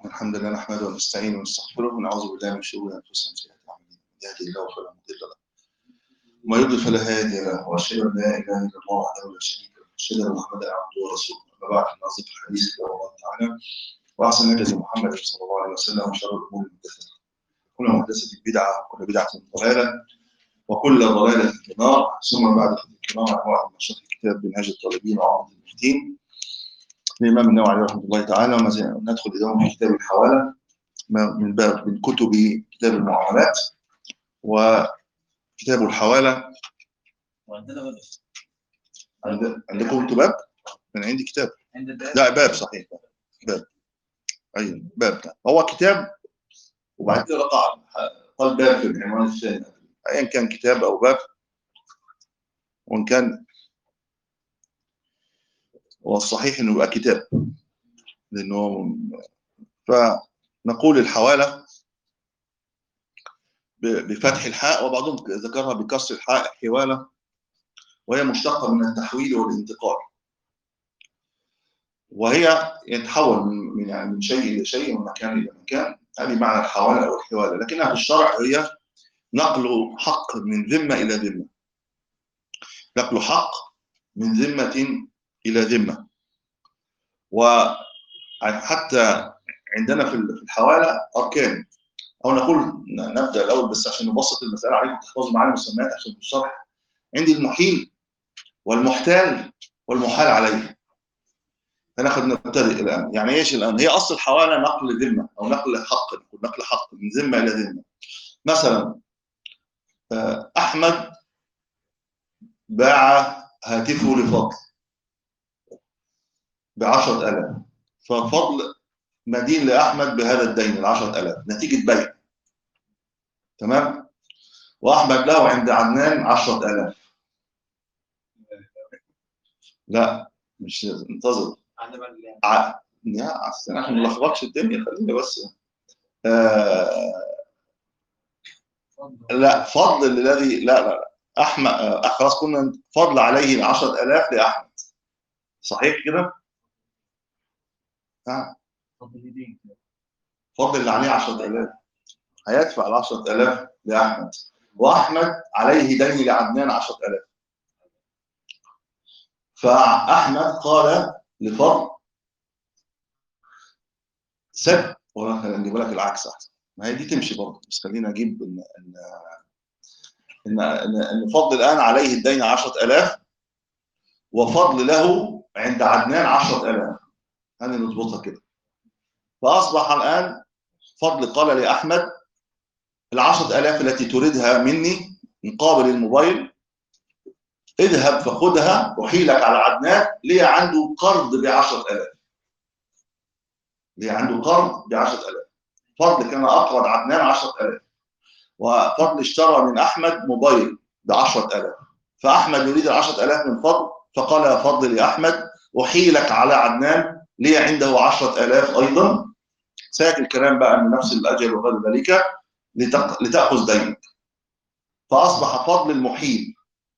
الحمد لله نحمده ونستعينه ونستغفره ونعوذ بالله من شرور انفسنا وسيئات اعمالنا من يهده الله فلا مضل له وما يضلل فلا هادي له واشهد ان لا اله الا الله وحده لا شريك له واشهد ان محمدا عبده ورسوله اما بعد فان اصدق الحديث كلام الله تعالى واحسن الهدي محمد صلى الله عليه وسلم وشر الامور محدثاتها كل محدثه بدعه وكل بدعه ضلاله وكل ضلاله في النار ثم بعد الكرام بعد ما شرح كتاب منهاج الطالبين وعمد المفتين للإمام النووي عليه رحمه الله تعالى وما زلنا ندخل اليوم في كتاب الحوالة من باب من كتب كتاب المعاملات وكتاب الحوالة وعندنا باب عند عندكم انتوا باب؟ من عندي كتاب عند الباب لا باب صحيح باب ايوه باب ده. هو كتاب وبعد كده قال قال باب في العنوان الثاني ايا كان كتاب او باب وان كان هو الصحيح انه يبقى كتاب لانه فنقول الحواله ب- بفتح الحاء وبعضهم ذكرها بكسر الحاء حواله وهي مشتقه من التحويل والانتقال وهي يتحول من من- يعني من شيء الى شيء ومن مكان الى مكان هذه معنى الحواله او الحواله لكنها في الشرع هي نقل حق من ذمه الى ذمه نقل حق من ذمه الى ذمه وحتى عندنا في الحواله اركان او نقول نبدا الاول بس عشان نبسط المساله عليكم تحفظوا معايا المسميات عشان في الشرح عندي المحيل والمحتال والمحال عليه هناخد نبتدئ الان يعني ايش الان هي اصل الحواله نقل ذمه او نقل حق نقول نقل حق من ذمه الى ذمه مثلا آه، احمد باع هاتفه لفضل بعشرة آلاف ففضل مدين لأحمد بهذا الدين العشرة آلاف نتيجة بيع تمام وأحمد له عند عدنان عشرة آلاف لا مش انتظر عندنا باب اللي ع... لا أصل عشان ما نلخبطش الدنيا خلينا بس آه... لا فضل الذي لا لا لا احمد آه خلاص كنا فضل عليه 10000 لاحمد صحيح كده؟ آه. فضل اليدين فضل اللي عليه 10000 هيدفع ال 10000 لاحمد واحمد عليه دين لعدنان 10000 فاحمد قال لفضل سب ولا نجيب لك العكس احسن ما هي دي تمشي برضه بس خلينا اجيب ان ان ان ان إن فضل الان عليه الدين 10000 وفضل له عند عدنان 10000 هذه نظبطها كده فاصبح الان فضل قال لاحمد ال 10000 التي تريدها مني مقابل الموبايل اذهب فخذها احيلك على عدنان ليه عنده قرض ب 10000 ليه عنده قرض ب 10000 فضل كان اقرض عدنان 10000 وفضل اشترى من احمد موبايل ب 10000 فاحمد يريد ال 10000 من فضل فقال يا فضل لاحمد احيلك على عدنان لي عنده 10000 ايضا سياتي الكلام بقى من نفس الاجل وغير ذلك لتق... لتاخذ دينك فاصبح فضل المحيل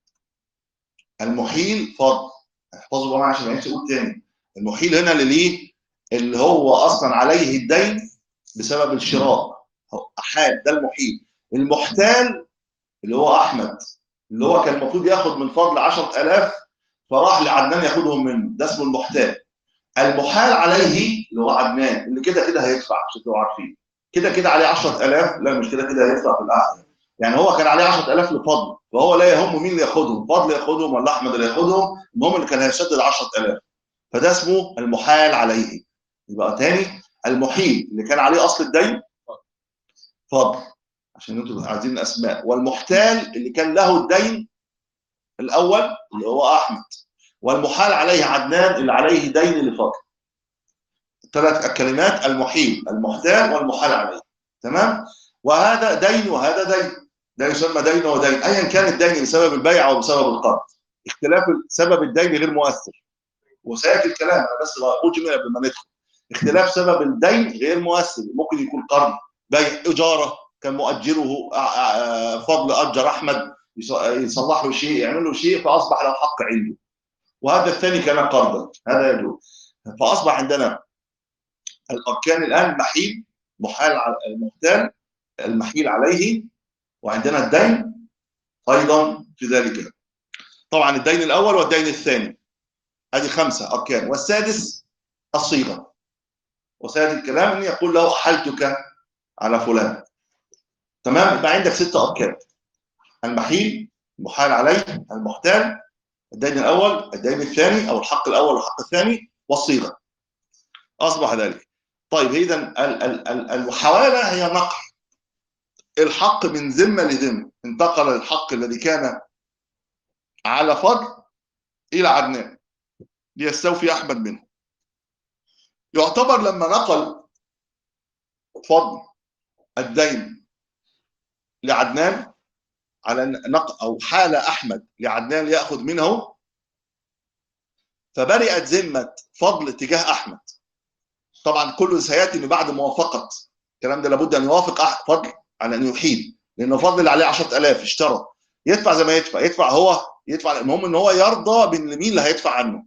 المحيل فضل احفظوا بقى معايا عشان ما ينسى اقول تاني المحيل هنا اللي ليه اللي هو اصلا عليه الدين بسبب الشراء هو احاد ده المحيل المحتال اللي هو احمد اللي هو كان المفروض ياخد من فضل 10000 فراح لعدنان ياخدهم منه ده اسمه المحتال المحال عليه اللي هو عدنان اللي كده كده هيدفع عشان تبقوا عارفين كده كده عليه 10000 لا مش كده كده هيدفع في الاخر يعني هو كان عليه 10000 لفضل فهو لا يهم مين اللي ياخدهم فضل ياخدهم ولا احمد اللي ياخدهم المهم اللي كان هيسدد 10000 فده اسمه المحال عليه يبقى تاني المحيل اللي كان عليه اصل الدين فضل عشان انتوا عايزين اسماء والمحتال اللي كان له الدين الاول اللي هو احمد والمحال عليه عدنان اللي عليه دين لفضل ثلاث كلمات المحيل المحتال والمحال عليه تمام وهذا دين وهذا دين ده يسمى دين ودين ايا كان الدين بسبب البيع او بسبب القرض اختلاف سبب الدين غير مؤثر وسياتي الكلام انا بس بقول جمله قبل ما ندخل اختلاف سبب الدين غير مؤثر ممكن يكون قرض بيع اجاره كان مؤجره فضل اجر احمد يصلح له شيء يعمل له شيء فاصبح له حق عنده وهذا الثاني كان قرضا هذا يجوز فاصبح عندنا الاركان الان المحيل محال على المحتال المحيل عليه وعندنا الدين ايضا في ذلك طبعا الدين الاول والدين الثاني هذه خمسه اركان والسادس الصيغه وسياتي الكلام ان يقول له احلتك على فلان تمام يبقى عندك ستة اركان المحيل المحال عليه المحتال الدين الاول الدين الثاني او الحق الاول والحق الثاني والصيغه اصبح ذلك طيب اذا المحاوله هي نقل الحق من ذمه لذمه انتقل الحق الذي كان على فضل الى عدنان ليستوفي احمد منه يعتبر لما نقل فضل الدين لعدنان على نق او حال احمد لعدنان لياخذ منه فبرئت ذمه فضل تجاه احمد طبعا كله سياتي من بعد موافقه الكلام ده لابد ان يوافق أحمد فضل على ان يحيل لانه فضل عليه 10000 اشترى يدفع زي ما يدفع يدفع هو يدفع المهم ان هو يرضى بمين اللي هيدفع عنه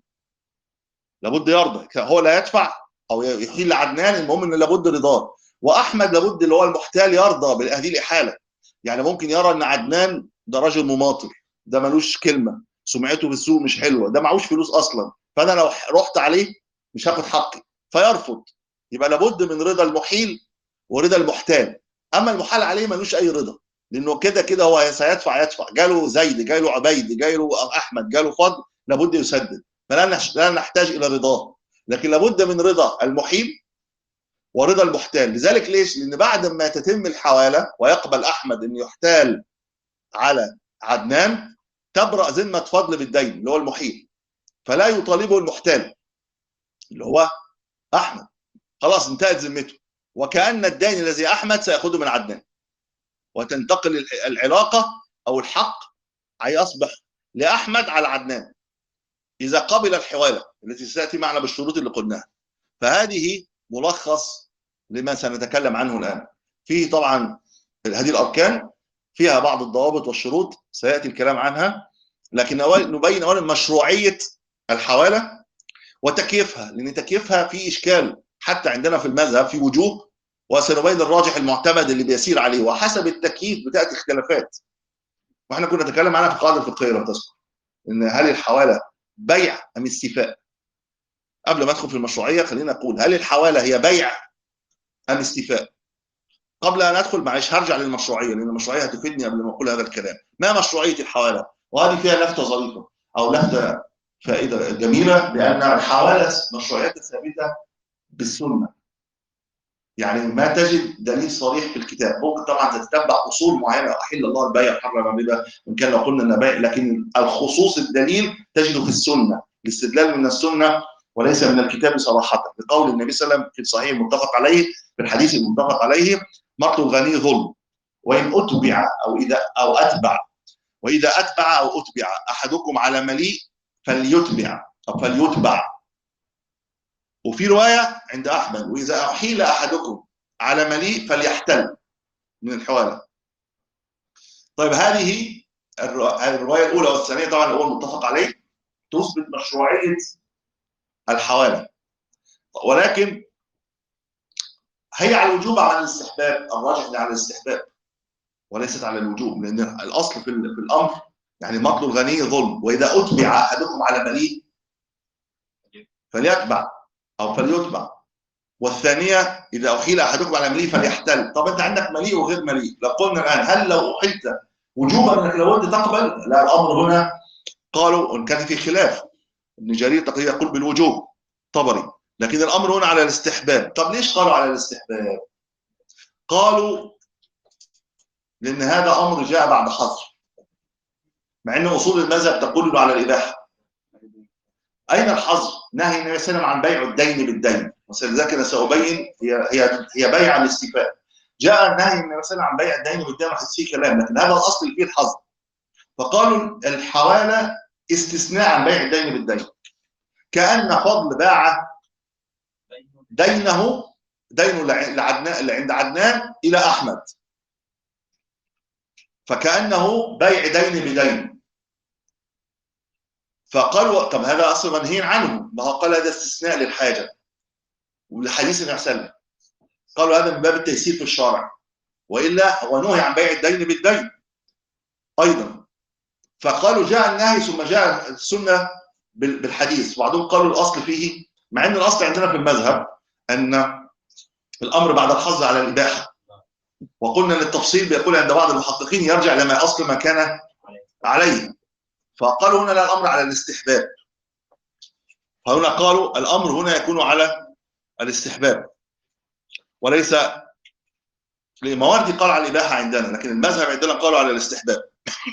لابد يرضى هو لا يدفع او يحيل لعدنان المهم ان لابد رضاه واحمد لابد اللي هو المحتال يرضى بهذه الاحاله يعني ممكن يرى ان عدنان ده راجل مماطل ده ملوش كلمه سمعته في السوق مش حلوه ده معهوش فلوس اصلا فانا لو رحت عليه مش هاخد حقي فيرفض يبقى لابد من رضا المحيل ورضا المحتال اما المحال عليه ملوش اي رضا لانه كده كده هو سيدفع يدفع جاله زيد جاله عبيد جاله احمد جاله فضل لابد يسدد فلا لا نحتاج الى رضاه لكن لابد من رضا المحيل ورضا المحتال لذلك ليش لان بعد ما تتم الحواله ويقبل احمد ان يحتال على عدنان تبرأ ذمه فضل بالدين اللي هو المحيل فلا يطالبه المحتال اللي هو احمد خلاص انتهت ذمته وكأن الدين الذي احمد سياخذه من عدنان وتنتقل العلاقه او الحق هيصبح لاحمد على عدنان اذا قبل الحواله التي ستاتي معنا بالشروط اللي قلناها فهذه ملخص لما سنتكلم عنه الان فيه طبعا هذه الاركان فيها بعض الضوابط والشروط سياتي الكلام عنها لكن نبين اولا مشروعيه الحواله وتكييفها لان تكييفها في اشكال حتى عندنا في المذهب في وجوه وسنبين الراجح المعتمد اللي بيسير عليه وحسب التكييف بتاتي اختلافات واحنا كنا نتكلم عنها في القاعده الفقهيه لو تذكر ان هل الحواله بيع ام استيفاء قبل ما ادخل في المشروعيه خلينا نقول هل الحواله هي بيع ام استيفاء قبل ان ادخل معلش هرجع للمشروعيه لان المشروعيه هتفيدني قبل ما اقول هذا الكلام ما مشروعيه الحواله وهذه فيها لفته ظريفه او لفته فائده جميله بان الحواله مشروعيتها ثابته بالسنه يعني ما تجد دليل صريح في الكتاب ممكن طبعا تتبع اصول معينه احل الله البيع وحرم الربا ان كان لو قلنا انه بيع لكن الخصوص الدليل تجده في السنه الاستدلال من السنه وليس من الكتاب صراحه بقول النبي صلى الله عليه وسلم في الصحيح المتفق عليه في الحديث المتفق عليه مقت الغني ظلم وان اتبع او اذا او اتبع واذا اتبع او اتبع احدكم على مليء فليتبع او فليتبع وفي روايه عند احمد واذا احيل احدكم على مليء فليحتل من الحواله طيب هذه الروايه الاولى والثانيه طبعا اللي هو المتفق عليه تثبت مشروعيه الحواله ولكن هي على الوجوب على الاستحباب الراجح على الاستحباب وليست على الوجوب لان الاصل في, في الامر يعني مطل الغني ظلم واذا اتبع احدكم على مليء فليتبع او فليتبع والثانيه اذا احيل احدكم على مليء فليحتل طب انت عندك مليء وغير مليء لو قلنا الان هل لو احلت وجوبا انك لو انت تقبل لا الامر هنا قالوا ان كان في خلاف ابن جرير تقريبا يقول بالوجوب طبري لكن الامر هنا على الاستحباب طب ليش قالوا على الاستحباب قالوا لان هذا امر جاء بعد حظر مع ان اصول المذهب تقول انه على الاباحه اين الحظر نهي النبي صلى الله عليه وسلم عن بيع الدين بالدين ولذلك انا سابين هي هي هي بيع الاستيفاء جاء النهي النبي صلى الله عليه وسلم عن بيع الدين بالدين وحدث فيه كلام لكن هذا الاصل فيه الحظر فقالوا الحواله استثناء عن بيع الدين بالدين كان فضل باع دينه دينه لعدنان اللي عند عدنان الى احمد فكانه بيع دين بدين فقالوا طب هذا اصل منهي عنه ما هو قال هذا استثناء للحاجه ولحديث النبي صلى الله عليه وسلم قالوا هذا من باب التيسير في الشرع والا هو نهي عن بيع الدين بالدين ايضا فقالوا جاء النهي ثم جاء السنه بال- بالحديث وبعضهم قالوا الاصل فيه مع ان الاصل عندنا في المذهب ان الامر بعد الحظ على الاباحه وقلنا ان التفصيل بيقول عند بعض المحققين يرجع لما اصل ما كان عليه فقالوا هنا لا الامر على الاستحباب فهنا قالوا الامر هنا يكون على الاستحباب وليس الموارد قال على الاباحه عندنا لكن المذهب عندنا قالوا على الاستحباب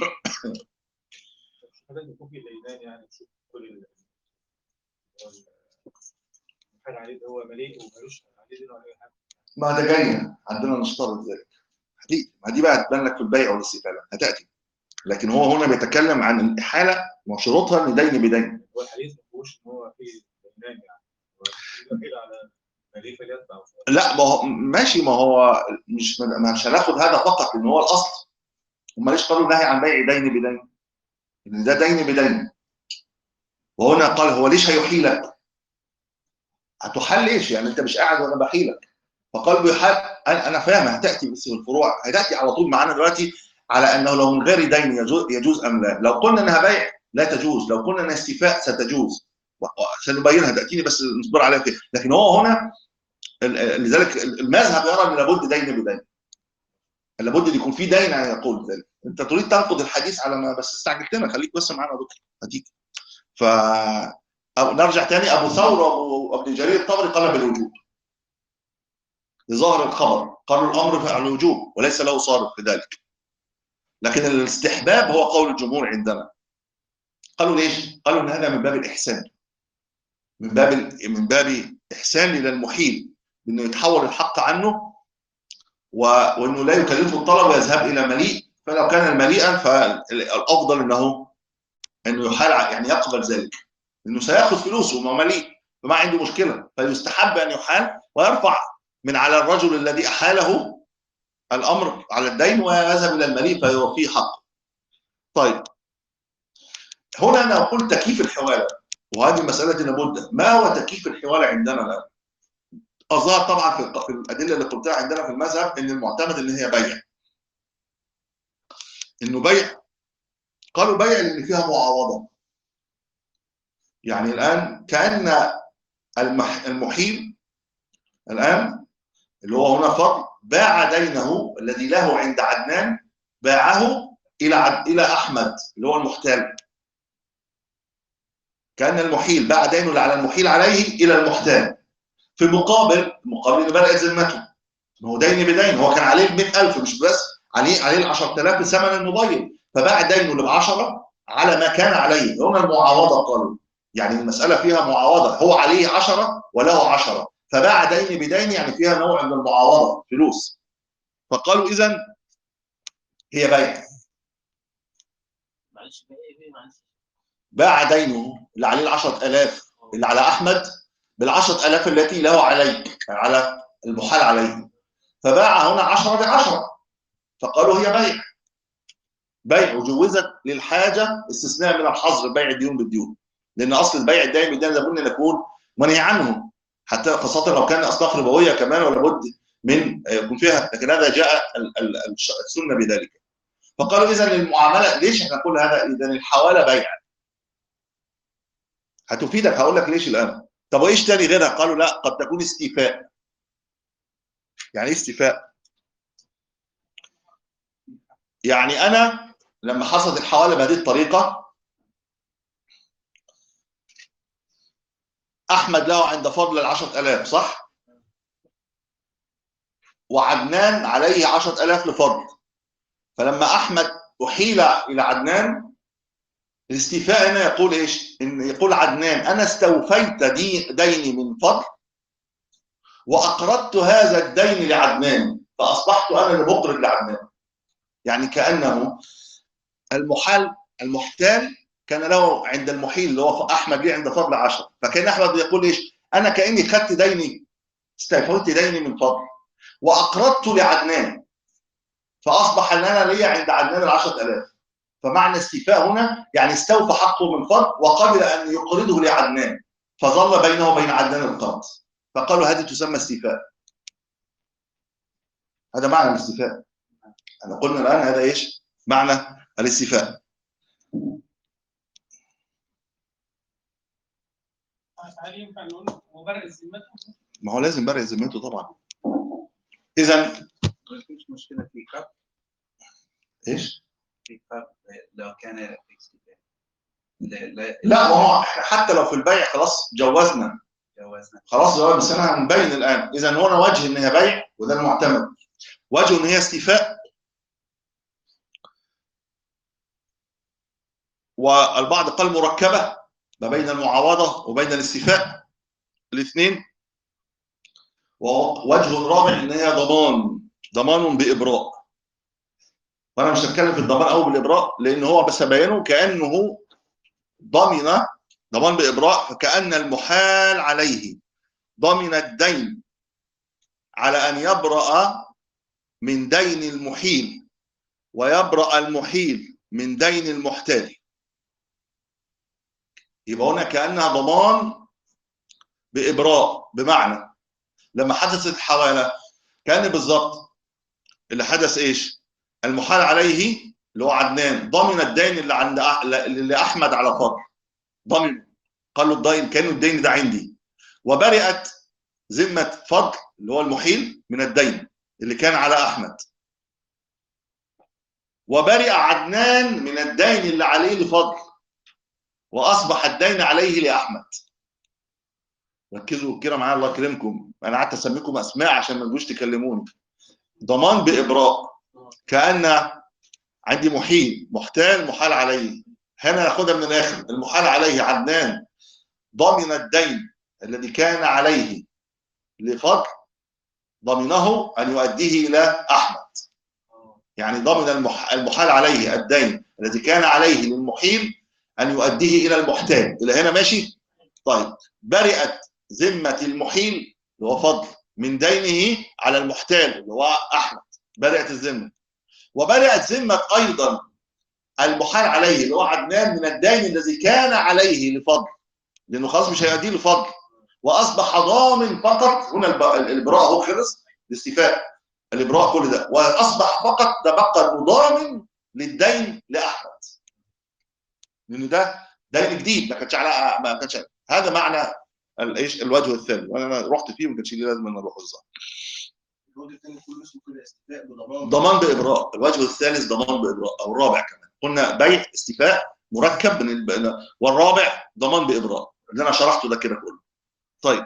لازم يكون في ديدان يعني تشوف كل ال هو ال- حاجه عليه اللي هو مليء ومالوش عليه دين ولا اي حاجه ما ده جاي عندنا نشترط ذلك هتيجي ما دي بقى هتبان لك في البيع والاستفاده هتاتي لكن هو هنا بيتكلم عن الاحاله وشروطها ان دين بدين هو الحديث ما فيهوش ان هو فيه ديدان يعني هو الوحيد على مليء فليتبع لا ما هو ماشي ما هو مش مش هناخد هذا فقط ان هو الاصل هم ليش قالوا نهي عن بيع دين بدين ان ده دين بدين وهنا قال هو ليش هيحيلك هتحال ليش يعني انت مش قاعد وانا بحيلك فقال بيحال انا أنا فاهم هتاتي بس في الفروع هتاتي على طول معانا دلوقتي على انه لو من غير دين يجوز, يجوز ام لا لو قلنا انها بيع لا تجوز لو قلنا انها استيفاء ستجوز و- و- سنبينها تاتيني بس نصبر عليها كده لكن هو هنا ال- ال- لذلك المذهب يرى ان لابد دين بدين لابد ان يكون في دين ان يقول ذلك انت تريد تنقض الحديث على ما بس استعجلتنا خليك بس معانا يا دكتور هديك ف أو نرجع تاني ابو ثور وابو ابن جرير الطبري قال بالوجوب لظاهر الخبر قالوا الامر على الوجوب وليس له صارف في ذلك لكن الاستحباب هو قول الجمهور عندنا قالوا ليش؟ قالوا ان هذا من باب الاحسان من باب ال- من باب احسان الى المحيل انه يتحول الحق عنه و... وانه لا يكلفه الطلب ويذهب الى مليء فلو كان مليئا فالافضل انه انه يحال ع- يعني يقبل ذلك انه سياخذ فلوسه وما مليء فما عنده مشكله فيستحب ان يحال ويرفع من على الرجل الذي احاله الامر على الدين ويذهب الى المليء فيوفيه حقه. طيب هنا انا اقول تكييف الحواله وهذه مساله لابد ما هو تكييف الحواله عندنا الان؟ الظاهر طبعا في الق- في الادله اللي قلتها عندنا في المذهب ان المعتمد ان هي بيع. انه بيع قالوا بيع لان فيها معاوضه. يعني الان كان المح المحيل الان اللي هو هنا فضل باع دينه الذي له عند عدنان باعه الى عد... الى احمد اللي هو المحتال كان المحيل باع دينه اللي على المحيل عليه الى المحتال في مقابل مقابل ان بدات ذمته ما هو دين بدين هو كان عليه ال 100000 مش بس عليه عليه ال 10000 بثمن الموبايل فباع دينه اللي ب 10 على ما كان عليه هنا المعاوضه قالوا يعني المساله فيها معاوضه هو عليه 10 وله 10 فباع دين بدين يعني فيها نوع من المعاوضه فلوس فقالوا اذا هي بيع معلش بقى ايه إيه معلش باع دينه اللي عليه ال 10000 اللي على احمد بال 10000 التي له عليك على المحال عليه فباع هنا 10 ب 10 فقالوا هي بيع بيع وجوزت للحاجه استثناء من الحظر بيع الديون بالديون لان اصل البيع الدائم بالدين لابد ان يكون منهي عنه حتى خاصه لو كان اصناف ربويه كمان ولا بد من يكون فيها لكن هذا جاء ال- ال- الش- السنه بذلك فقالوا اذا المعامله ليش احنا نقول هذا اذا الحواله بيع هتفيدك هقول لك ليش الان طب وايش تاني غيرها قالوا لا قد تكون استيفاء يعني ايه استيفاء يعني انا لما حصلت الحواله بهذه الطريقه احمد له عند فضل ال 10000 صح وعدنان عليه 10000 لفضل فلما احمد احيل الى عدنان الاستيفاء هنا يقول ايش؟ ان يقول عدنان انا استوفيت دي ديني من فضل واقرضت هذا الدين لعدنان فاصبحت انا اللي بقرض لعدنان. يعني كانه المحال المحتال كان له عند المحيل اللي هو احمد ليه عند فضل 10 فكان احمد يقول ايش؟ انا كاني خدت ديني استوفيت ديني من فضل واقرضت لعدنان فاصبح ان انا ليا عند عدنان ال 10000 فمعنى استيفاء هنا يعني استوفى حقه من فضل وقبل ان يقرضه لعدنان فظل بينه وبين عدنان القرض فقالوا هذه تسمى استيفاء هذا معنى الاستيفاء احنا قلنا الان هذا ايش معنى الاستيفاء هل ينفع نقول مبرر ذمته؟ ما هو لازم برئ ذمته طبعا اذا مفيش مشكلة في كاب ايش في كاب لو كان في استيفاء لا لا لا ما هو حتى لو في البيع خلاص جوزنا جوازنا خلاص جواز بس انا هنبين الان اذا هنا وجه ان هي بيع وده المعتمد وجه ان هي استيفاء والبعض قال مركبه ما بين المعاوضه وبين الاستيفاء الاثنين ووجه رابع ان هي ضمان ضمان بابراء وانا مش هتكلم في الضمان او بالابراء لان هو بس ابينه كانه ضمن ضمان بابراء فكان المحال عليه ضمن الدين على ان يبرأ من دين المحيل ويبرأ المحيل من دين المحتال يبقى هنا كانها ضمان بابراء بمعنى لما حدثت الحواله كان بالظبط اللي حدث ايش؟ المحال عليه اللي هو عدنان ضمن الدين اللي عند أح... اللي احمد على فضل ضمن قال له الدين كان الدين ده عندي وبرئت ذمه فضل اللي هو المحيل من الدين اللي كان على احمد وبرئ عدنان من الدين اللي عليه لفضل واصبح الدين عليه لاحمد ركزوا كده معايا الله يكرمكم انا قعدت اسميكم اسماء عشان ما تجوش تكلموني ضمان بابراء كان عندي محيل محتال محال عليه هنا ناخدها من الاخر المحال عليه عدنان ضمن الدين الذي كان عليه لفضل ضمنه ان يؤديه الى احمد يعني ضمن المح... المحال عليه الدين الذي كان عليه للمحيل ان يؤديه الى المحتال الى هنا ماشي طيب برئت ذمه المحيل اللي هو فضل من دينه على المحتال اللي هو احمد برئت الذمه وبرئت ذمه ايضا المحال عليه اللي هو عدنان من الدين الذي كان عليه لفضل لانه خلاص مش هيؤديه لفضل واصبح ضامن فقط هنا الب- الابراء اهو خلص الاستيفاء الابراء كل ده واصبح فقط تبقى المضامن للدين لاحمد لان ده دين جديد ما كانش على ما كانش هذا معنى ال- ايش الوجه الثاني وانا رحت فيه وما كانش لي لازم ان اروح الظاهر الوجه الثاني كله اسمه كده استيفاء بضمان ضمان بابراء الوجه الثالث ضمان بابراء او الرابع كمان قلنا بيع استيفاء مركب من الب... والرابع ضمان بابراء اللي انا شرحته ده كده كله طيب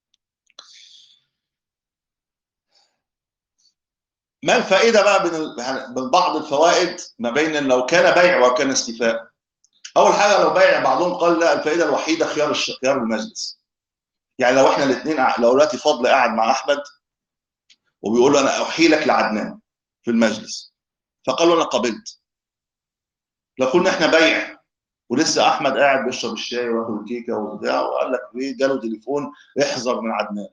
ما الفائده بقى من ال- من بعض الفوائد ما بين لو كان بيع وكان استيفاء اول حاجه لو بيع بعضهم قال لا الفائده الوحيده خيار الش... خيار المجلس يعني لو احنا الاثنين لو دلوقتي فضل قاعد مع احمد وبيقول له انا احيلك لعدنان في المجلس فقال له انا قبلت لو كنا احنا بيع ولسه احمد قاعد بيشرب الشاي وياكل الكيكه وبتاع وقال لك ايه جاله تليفون احذر من عدنان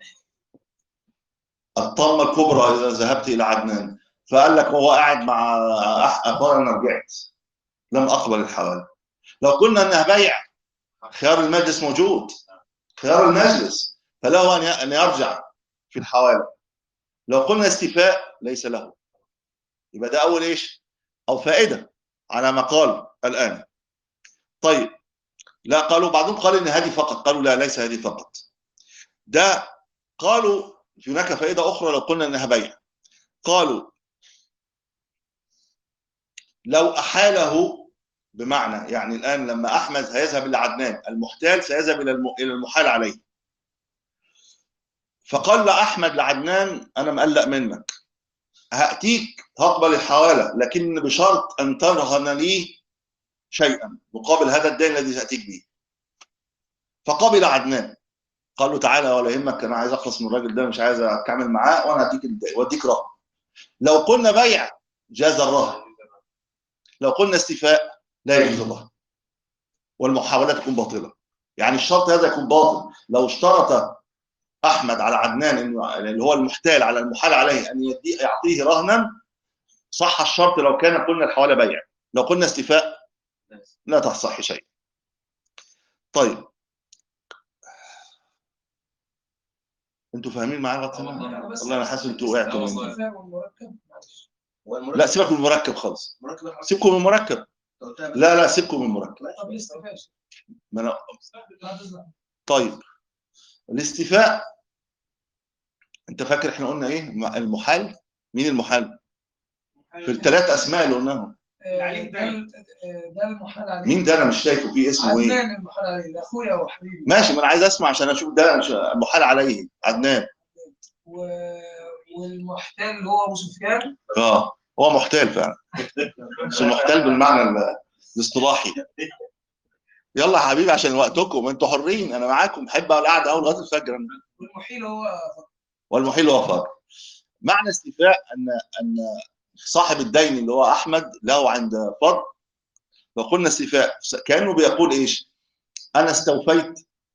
الطامه الكبرى اذا ذهبت الى عدنان فقال لك هو قاعد مع أح- قال انا رجعت لم اقبل الحوالي لو قلنا انها بيع خيار المجلس موجود خيار المجلس فله ان ي- ان يرجع في الحوالي لو قلنا استيفاء ليس له يبقى ده اول ايش او فائده على ما قال الان طيب لا قالوا بعضهم قال ان هذه فقط قالوا لا ليس هذه فقط ده قالوا هناك فائده اخرى لو قلنا انها بيع قالوا لو احاله بمعنى يعني الان لما احمد هيذهب الى عدنان المحتال سيذهب الى الم- الى المحال عليه فقال لاحمد لعدنان انا مقلق منك هاتيك هقبل الحواله لكن بشرط ان ترهن لي شيئا مقابل هذا الدين الذي ساتيك به فقبل عدنان قال له تعالى ولا يهمك انا عايز اخلص من الراجل ده مش عايز اتعامل معاه وانا هديك الدين واديك رهن لو قلنا بيع جاز الرهن لو قلنا استيفاء لا يجوز الرهن والمحاولات تكون باطله يعني الشرط هذا يكون باطل لو اشترط احمد على عدنان انه اللي هو المحتال على المحال عليه ان يدي يعطيه رهنا صح الشرط لو كان قلنا الحواله بيع لو قلنا استيفاء لا تصح شيء طيب انتوا فاهمين معايا لغايه والله هنا؟ أنا بس والله انا حاسس انتوا وقعتوا مني الاستفهام والمركب معلش هو المركب لا سيبك من المركب خالص المركب الحركي سيبكم من المركب أنت قلتها بس. لا لا سيبكم من المركب طب الاستفهام ما انا بعد إذنك. طيب الاستيفاء انت فاكر احنا قلنا ايه م- المحال مين المحال في الثلاث اسماء اللي قلناهم آه، عليك ده ال- آه، ده المحال عليه مين ده انا مش شايفه فيه اسمه ايه عدنان المحال عليه ده اخويا وحبيبي ماشي ما انا عايز اسمع عشان اشوف ده مش- محال عليه عدنان و... والمحتال اللي هو ابو سفيان اه هو محتال فعلا بس محتال بالمعنى ال- الاصطلاحي يلا يا حبيبي عشان وقتكم انتوا حرين انا معاكم بحب القعده اول لغايه الفجر أنا. والمحيل هو والمحيل هو فقر معنى استيفاء ان ان صاحب الدين اللي هو احمد له عند فضل فقلنا استيفاء كانه بيقول ايش؟ انا استوفيت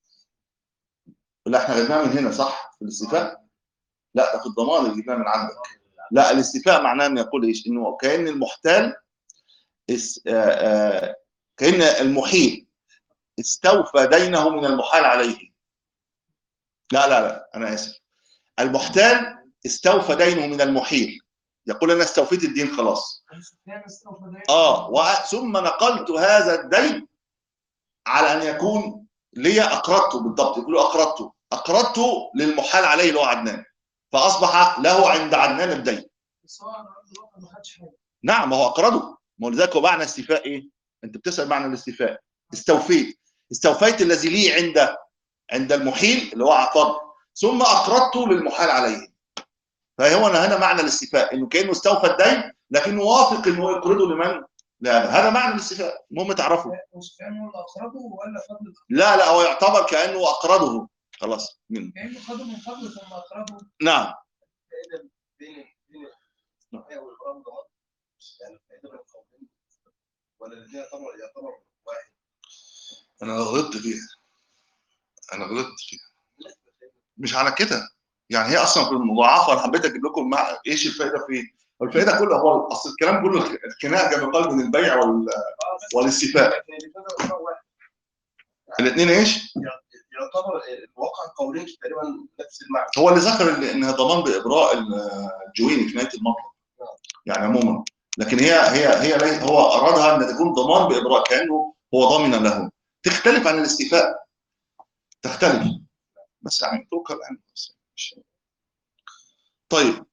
لا احنا جبناها من هنا صح في الاستيفاء؟ لا ده في الضمان اللي جبناه من عندك لا الاستيفاء معناه ان يقول ايش؟ انه كان المحتال اس- آه، آه، كان المحيل استوفى دينه من المحال عليه لا لا لا انا اسف المحتال استوفى دينه من المحيل يقول انا استوفيت الدين خلاص ابو سفيان استوفى ده اه و- ثم نقلت هذا الدين على ان يكون لي اقرضته بالضبط يقولوا اقرضته اقرضته للمحال عليه اللي هو عدنان فاصبح له عند عدنان الدين بس هو على ارض الواقع ما خدش حاجه نعم ما هو اقرضه ما هو لذلك هو معنى استيفاء ايه؟ انت بتسال معنى الاستيفاء استوفيت استوفيت الذي لي عند عند المحيل اللي هو عقاب ثم اقرضته للمحال عليه فهو أنا هنا معنى الاستيفاء انه كانه استوفى الدين لكنه واثق انه يقرضه لمن؟ لا هذا معنى الاستيفاء المهم تعرفوا ابو سفيان هو اللي اخرجه ولا فضل لا لا هو يعتبر كانه اقرضه خلاص من كانه خده من فضل ثم اخرجه نعم الفائده بين بين الاستثناء والإقرار ضمان يعني الفائده بين القولين ولا الاثنين يعتبر يعتبر واحد انا غلطت فيها انا غلطت فيها مش على كده يعني هي اصلا في المضاعفه انا حبيت اجيب لكم مع ايش الفائده في الفائده كلها هو اصل الكلام كله الخناقه كما قال من البيع وال... والاستيفاء لكن الاثنين يعتبر واحد الاثنين ايش؟ يعتبر الواقع القولين تقريبا نفس المعنى هو اللي ذكر ال- انها ضمان بابراء الجويني في نهايه المطلب يعني عموما لكن هي هي هي لي- هو ارادها ان تكون ضمان بابراء كانه هو ضامن له تختلف عن الاستيفاء تختلف بس يعني توكل يعني بس مش- طيب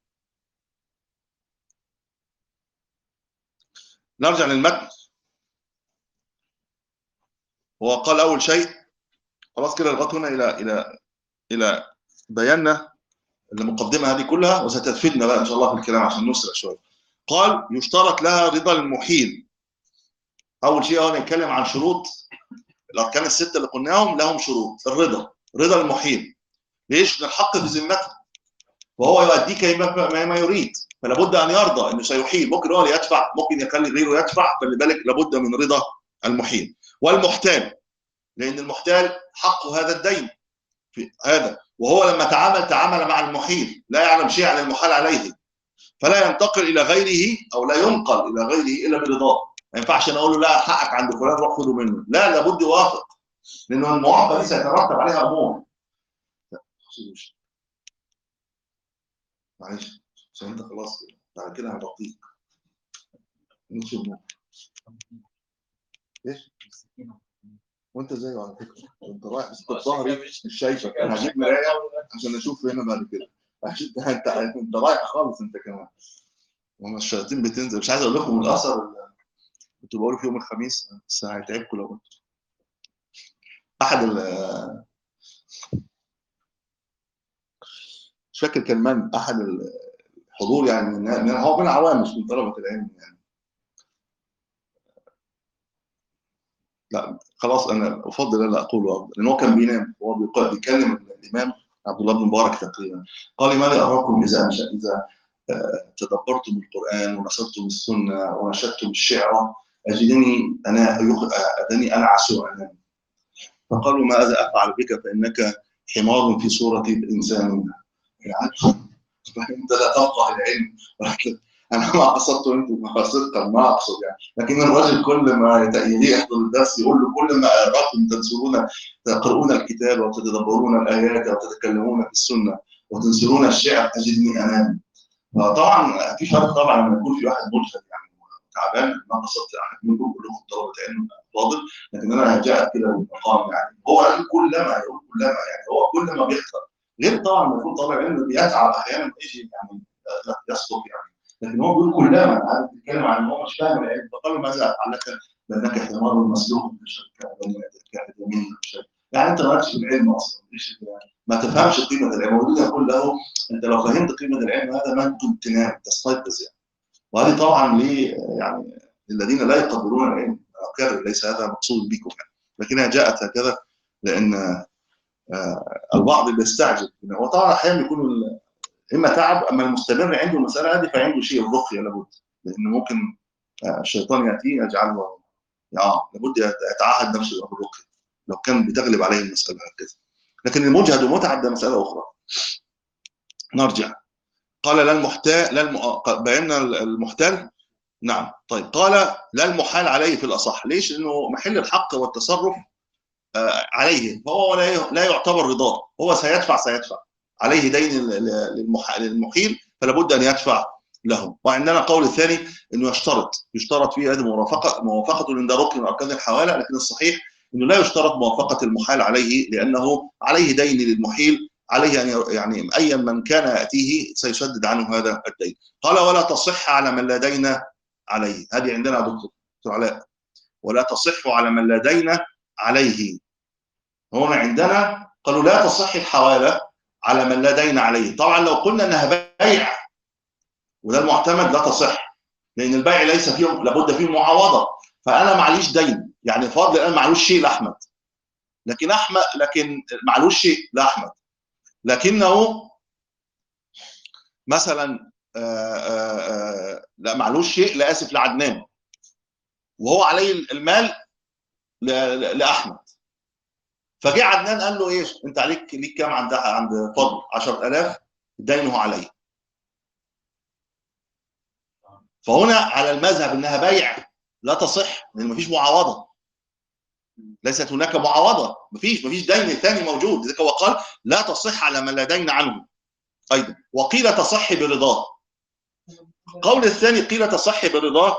نرجع للمتن هو قال اول شيء خلاص كده لغايه هنا الى الى الى بينا المقدمه هذه كلها وستفيدنا بقى ان شاء الله في الكلام عشان نسرع شويه. قال يشترط لها رضا المحيل. اول شيء هو نتكلم عن شروط الاركان السته اللي قلناهم لهم شروط الرضا رضا المحيل. ليش؟ الحق في ذمته وهو يؤديك ما ما- ما يريد فلا بد ان يرضى انه سيحيل ممكن هو اللي يدفع ممكن يخلي غيره يدفع فلذلك لابد من رضا المحيل والمحتال لان المحتال حقه هذا الدين في هذا وهو لما تعامل تعامل مع المحيل لا يعلم شيء عن المحال عليه فلا ينتقل الى غيره او لا ينقل الى غيره الا برضاه ما ينفعش انا اقول له لا حقك عند فلان روح خده منه لا لابد يوافق لانه الموافقه دي سيترتب عليها امور معلش عشان انت خلاص كده بعد كده هبطيك نمشي النور ايش؟ وانت زيه على فكره انت رايح بس انت ظهري مش شايفك انا هجيب مرايه عشان اشوف هنا بعد كده عشان انت انت رايح خالص انت كمان وما الشياطين بتنزل مش عايز اقول لكم الاثر اللي كنت بقوله في يوم الخميس بس هيتعبكم لو قلت احد ال مش فاكر كان من احد الحضور يعني من من- هو من العوام مش من طلبه العلم يعني لا خلاص انا افضل الا اقوله افضل لان هو كان بينام هو بيق- بيكلم الامام عبد الله بن مبارك تقريبا قال ما لي اراكم اذا أنش- اذا آه، تدبرتم القران ونصرتم السنه ونشدتم الشعر اجدني انا يخ- ادني انعس وانام فقالوا ماذا افعل بك فانك حمار في صوره انسان يعني فانت لا تفقه العلم ولكن انا ما قصدت انتم صدقا ما اقصد يعني لكن الرجل كل ما يت- يجي يحضر الدرس يقول له كل ما اراكم تنصرون تقرؤون الكتاب وتتدبرون الايات وتتكلمون في السنه وتنسلون الشعر تجدني امامي فطبعا في فرق طبعا لما يكون في واحد ملحد يعني تعبان ما قصدت احد منكم كلكم طلبه علم فاضل لكن انا جاءت كده بالمقام يعني هو قال كلما يقول كلما يعني هو كل ما بيختار غير طبعا لما يكون طالب علم بيتعب احيانا يجي يعني يسقط يعني لكن هو بيقول كلما عارف بيتكلم عن ان هو مش فاهم العلم فقال له ماذا افعلك بانك حمار مسلوق كاكاديمي يعني انت مالكش في العلم اصلا ليش ما تفهمش قيمه العلم ودي يقول له انت لو فهمت قيمه العلم هذا ما انتم تنام تستيقظ يعني وهذه طبعا ليه يعني للذين لا يقدرون العلم اكرر ليس هذا مقصود بكم يعني لكنها جاءت هكذا لان آه، البعض بيستعجل وطبعا احيانا بيكون ال- اما تعب اما المستمر عنده المساله هذه فعنده شيء الرقيه لابد لانه ممكن آه، الشيطان ياتيه يجعله اه لابد يتعهد نفسه بالرقيه لو كان بتغلب عليه المساله هكذا لكن المجهد ومتعب ده مساله اخرى نرجع قال لا المحتال لا الم... بينا المحتال نعم طيب قال لا المحال عليه في الاصح ليش لانه محل الحق والتصرف آه، عليه فهو لا ي- لا يعتبر رضاه هو سيدفع سيدفع عليه دين ل- ل- للمح- للمحيل فلا بد ان يدفع له وعندنا قول الثاني انه يشترط يشترط فيه هذه موافقه موافقه عند ركن من اركان الحواله لكن الصحيح انه لا يشترط موافقه المحال عليه لانه عليه دين للمحيل عليه ان ي- يعني ايا من كان ياتيه سيسدد عنه هذا الدين قال ولا تصح على من لا دين عليه هذه عندنا يا دكتور دكتور علاء ولا تصح على من لا دين عليه هنا عندنا قالوا لا تصح الحواله على من لا دين عليه طبعا لو قلنا انها بيع وده المعتمد لا تصح لان البيع ليس فيه لابد فيه معاوضه فانا معليش دين يعني فرض الان معلوش شيء لاحمد لكن احمد لكن معلوش شيء لاحمد لكنه مثلا آآ آآ لا معلوش شيء لا اسف لعدنان وهو عليه المال ل- ل- لاحمد فجاء عدنان قال له ايش انت عليك ليك كام عند عند فضل 10000 دينه علي فهنا على المذهب انها بيع لا تصح لان مفيش معاوضه ليست هناك معاوضه مفيش مفيش دين ثاني موجود لذلك هو قال لا تصح على من لا دين عنه ايضا وقيل تصح برضاه القول الثاني قيل تصح برضاه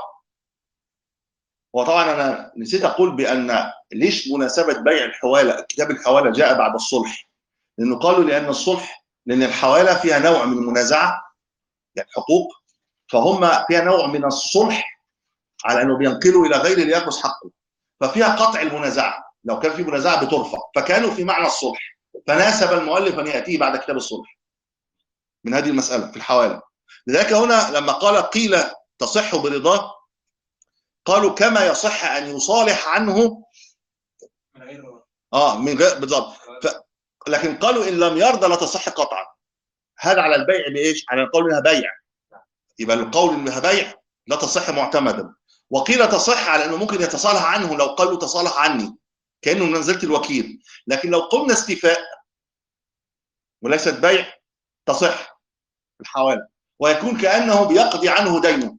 وطبعا انا نسيت اقول بان ليش مناسبه بيع الحواله كتاب الحواله جاء بعد الصلح لانه قالوا لان الصلح لان الحواله فيها نوع من المنازعه يعني حقوق فهم فيها نوع من الصلح على انه بينقلوا الى غير ليأخذ حقه ففيها قطع المنازعه لو كان في منازعه بترفع فكانوا في معنى الصلح فناسب المؤلف ان ياتيه بعد كتاب الصلح من هذه المساله في الحواله لذلك هنا لما قال قيل تصح برضاه قالوا كما يصح ان يصالح عنه من غير اه من غير بالضبط ف... لكن قالوا ان لم يرضى لا تصح قطعا هذا على البيع بايش؟ على القول انها بيع يبقى القول انها بيع لا تصح معتمدا وقيل تصح على انه ممكن يتصالح عنه لو قالوا تصالح عني كانه منزله الوكيل لكن لو قلنا استيفاء وليست بيع تصح الحواله ويكون كانه بيقضي عنه دينه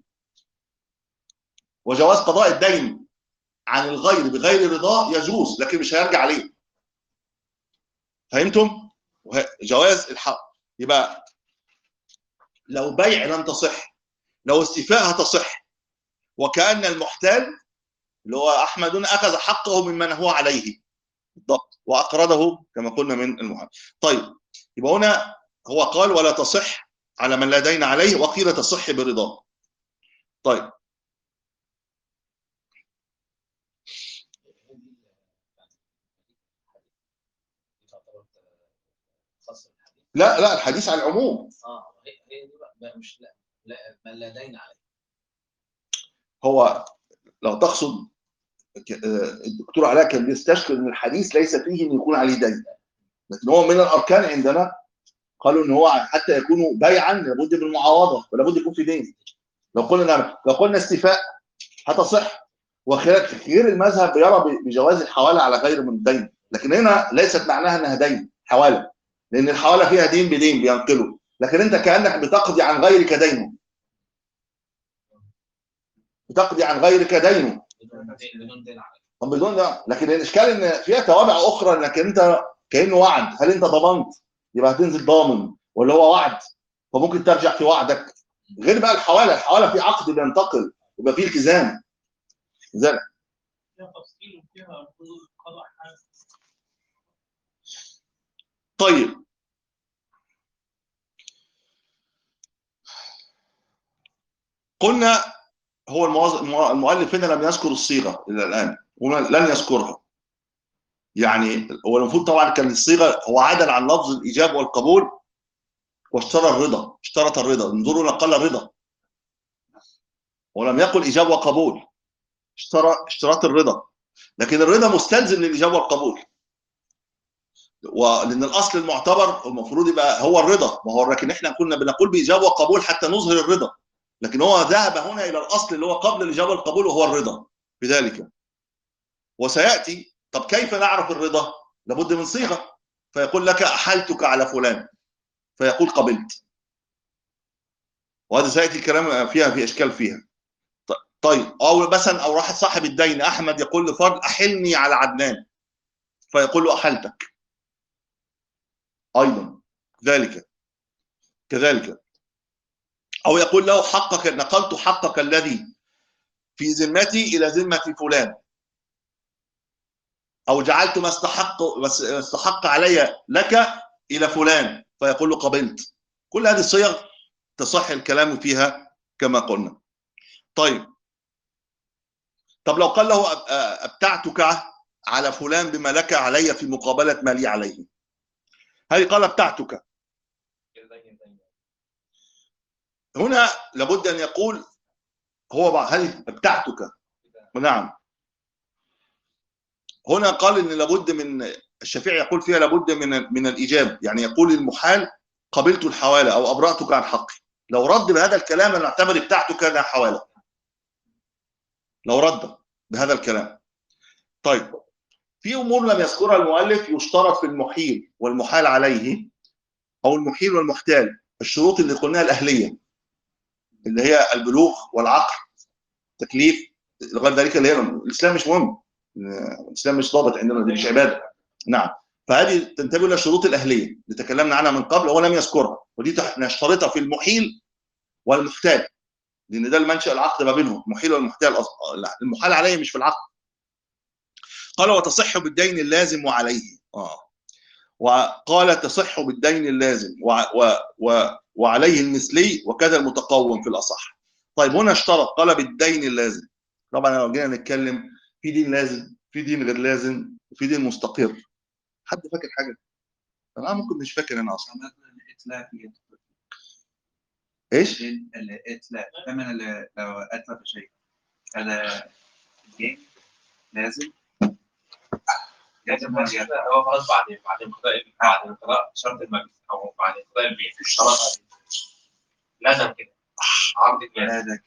وجواز قضاء الدين عن الغير بغير رضاه يجوز لكن مش هيرجع عليه فهمتم وه- جواز الحق يبقى لو بيع لم تصح لو استيفاء هتصح وكأن المحتال اللي هو أحمد أخذ حقه ممن هو عليه بالضبط وأقرضه كما قلنا من المحال طيب يبقى هنا هو قال ولا تصح على من لا دين عليه وقيل تصح برضاه طيب خاص بالحديث لا لا الحديث عن العموم اه هي هي دي بقى بقى مش لا لا من لا دين عليه هو لو تقصد ك- آه، الدكتور علاء كان بيستشكل ان الحديث ليس فيه ان يكون عليه دين لكن هو من الاركان عندنا قالوا ان هو حتى يكون بيعا لابد من المعاوضه ولابد يكون في دين لو قلنا لو قلنا استيفاء هتصح وغير المذهب بيرى ب- بجواز الحواله على غير من الدين لكن هنا ليست معناها انها دين حواله لان الحواله فيها دين بدين بينقله لكن انت كانك بتقضي عن غيرك دينه بتقضي عن غيرك دينه بدون دين بدون دين عليه طب بدون ده لكن الاشكال ان فيها توابع اخرى انك انت كانه وعد هل انت ضمنت يبقى هتنزل ضامن ولا هو وعد فممكن ترجع في وعدك غير بقى الحواله الحواله في عقد بينتقل يبقى في التزام لذلك فيها تفصيل وفيها قضاء حاجه طيب قلنا هو الموظ- المو- المؤلف هنا لم يذكر الصيغه الى الان ولن يذكرها يعني هو المفروض طبعا كان الصيغه هو عدل عن لفظ الايجاب والقبول واشترى الرضا اشترط الرضا انظروا نقل الرضا ولم يقل ايجاب وقبول اشترى اشتراط الرضا لكن الرضا مستلزم للايجاب والقبول ولان الاصل المعتبر المفروض يبقى هو الرضا ما هو لكن احنا كنا بنقول بايجاب وقبول حتى نظهر الرضا لكن هو ذهب هنا الى الاصل اللي هو قبل الاجابه والقبول وهو الرضا بذلك وسياتي طب كيف نعرف الرضا؟ لابد من صيغه فيقول لك احلتك على فلان فيقول قبلت وهذا سياتي الكلام فيها في اشكال فيها ط- طيب او مثلا او راح صاحب الدين احمد يقول لفرد احلني على عدنان فيقول له احلتك ايضا ذلك كذلك او يقول له حقك نقلت حقك الذي في ذمتي الى ذمه فلان او جعلت ما استحق ما استحق علي لك الى فلان فيقول له قبلت كل هذه الصيغ تصح الكلام فيها كما قلنا طيب طب لو قال له أب- ابتعتك على فلان بما لك علي في مقابله ما لي عليه هذه قال ابتعتك هنا لابد ان يقول هو بقى هل ابتعتك نعم هنا قال ان لابد من الشافعي يقول فيها لابد من من الايجاب يعني يقول المحال قبلت الحواله او ابراتك عن حقي لو رد بهذا الكلام نعتبر بتاعتك انها حواله لو رد بهذا الكلام طيب في امور لم يذكرها المؤلف يشترط في المحيل والمحال عليه او المحيل والمحتال الشروط اللي قلناها الاهليه اللي هي البلوغ والعقل تكليف لغايه ذلك اللي هي الاسلام مش مهم الاسلام مش ضابط عندنا دي مش عباده نعم فهذه تنتبه الى الشروط الاهليه اللي تكلمنا عنها من قبل هو لم يذكرها ودي تح- نشترطها في المحيل والمحتال لان ده المنشا العقد ما بينهم المحيل والمحتال أص- لا، المحال عليه مش في العقد قال وتصح بالدين اللازم وعليه اه وقال تصح بالدين اللازم و و و وعليه المثلي وكذا المتقوم في الاصح طيب هنا اشترط قال بالدين اللازم طبعا لو جينا نتكلم في دين لازم في دين غير لازم وفي دين مستقر حد فاكر حاجه انا ممكن مش فاكر انا اصلا الاتلاف يدخل ايش الاتلاف ثمن ال- لو اتلف شيء هذا الجيم لازم لازم لازم هو خلاص بعد بعد انقضاء بعد انقضاء شرط المجلس او بعد انقضاء البيع اشترط لازم كده عرض المال هذا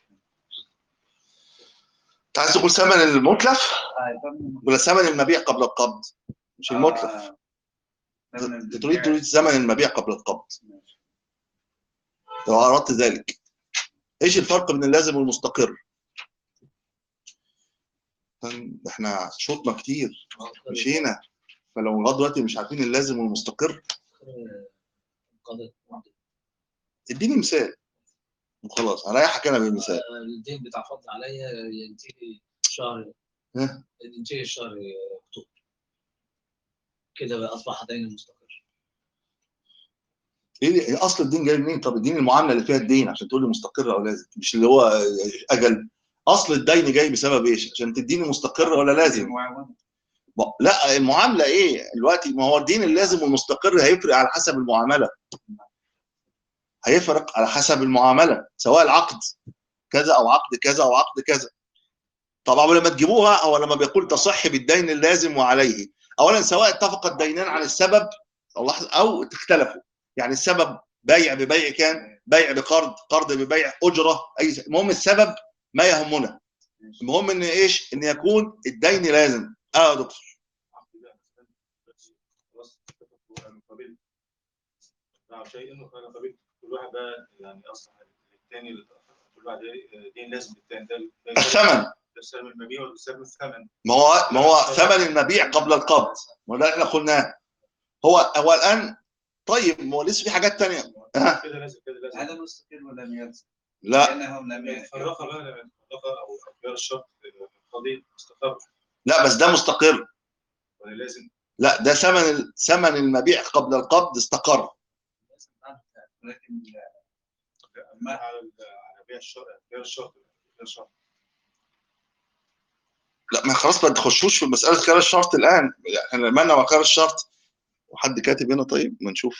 انت عايز تقول ثمن المتلف آه، ثمن- ولا ثمن المبيع قبل القبض مش المتلف آه، ثمن انت البيع. تريد تريد ثمن المبيع قبل القبض لو اردت ذلك ايش الفرق بين اللازم والمستقر احنا شطنا كتير مشينا فلو لغايه دلوقتي مش عارفين اللازم والمستقر قضية اديني مثال وخلاص هريحك انا بالمثال الدين بتاع فضل عليا ينتهي شهر ها؟ ينتهي شهر اكتوبر كده بقى اصبح دين مستقر ايه اللي- إيه اصل الدين جاي منين طب الدين المعامله اللي فيها الدين عشان تقول لي مستقر او لازم مش اللي هو اجل اصل الدين جاي بسبب ايش عشان تديني مستقر ولا لازم المعاونة. ما- لا المعامله ايه دلوقتي ما هو الدين اللازم والمستقر هيفرق على حسب المعامله هيفرق على حسب المعامله سواء العقد كذا او عقد كذا او عقد كذا طبعا لما تجيبوها هو لما بيقول تصح بالدين اللازم وعليه اولا سواء اتفق الدينان عن السبب او لحظة- او اختلفوا يعني السبب بيع ببيع كان بيع بقرض قرض ببيع اجره اي س- المهم السبب ما يهمنا المهم ان ايش ان يكون الدين لازم اه يا دكتور خلاص اتفقوا انا قبلت مع شيء انه انا قبلت كل واحد بقى يعني اصلا الثاني اللي اتأخر، كل واحد إيه، دين لازم للثاني ده ده الثمن ده سلم المبيع ولا سلم الثمن ما هو ما هو ثمن المبيع قبل القبض وده احنا قلناه هو هو الان طيب ما هو لسه في حاجات تانية ها كده لازم كده لازم هذا مستقل ولم يلزم لا لانه لم ي- فرقه بقى لما فرقه او غير الشرط القضيه مستقر لا بس ده مستقر ولا لازم لا ده ثمن ثمن المبيع قبل القبض استقر لكن ما على ال- على بيع الشرط غير الشرط غير الشرط لا ما خلاص ما تخشوش في مساله خيار الشرط الان احنا لما انا وخيار الشرط وحد كاتب هنا طيب ما نشوف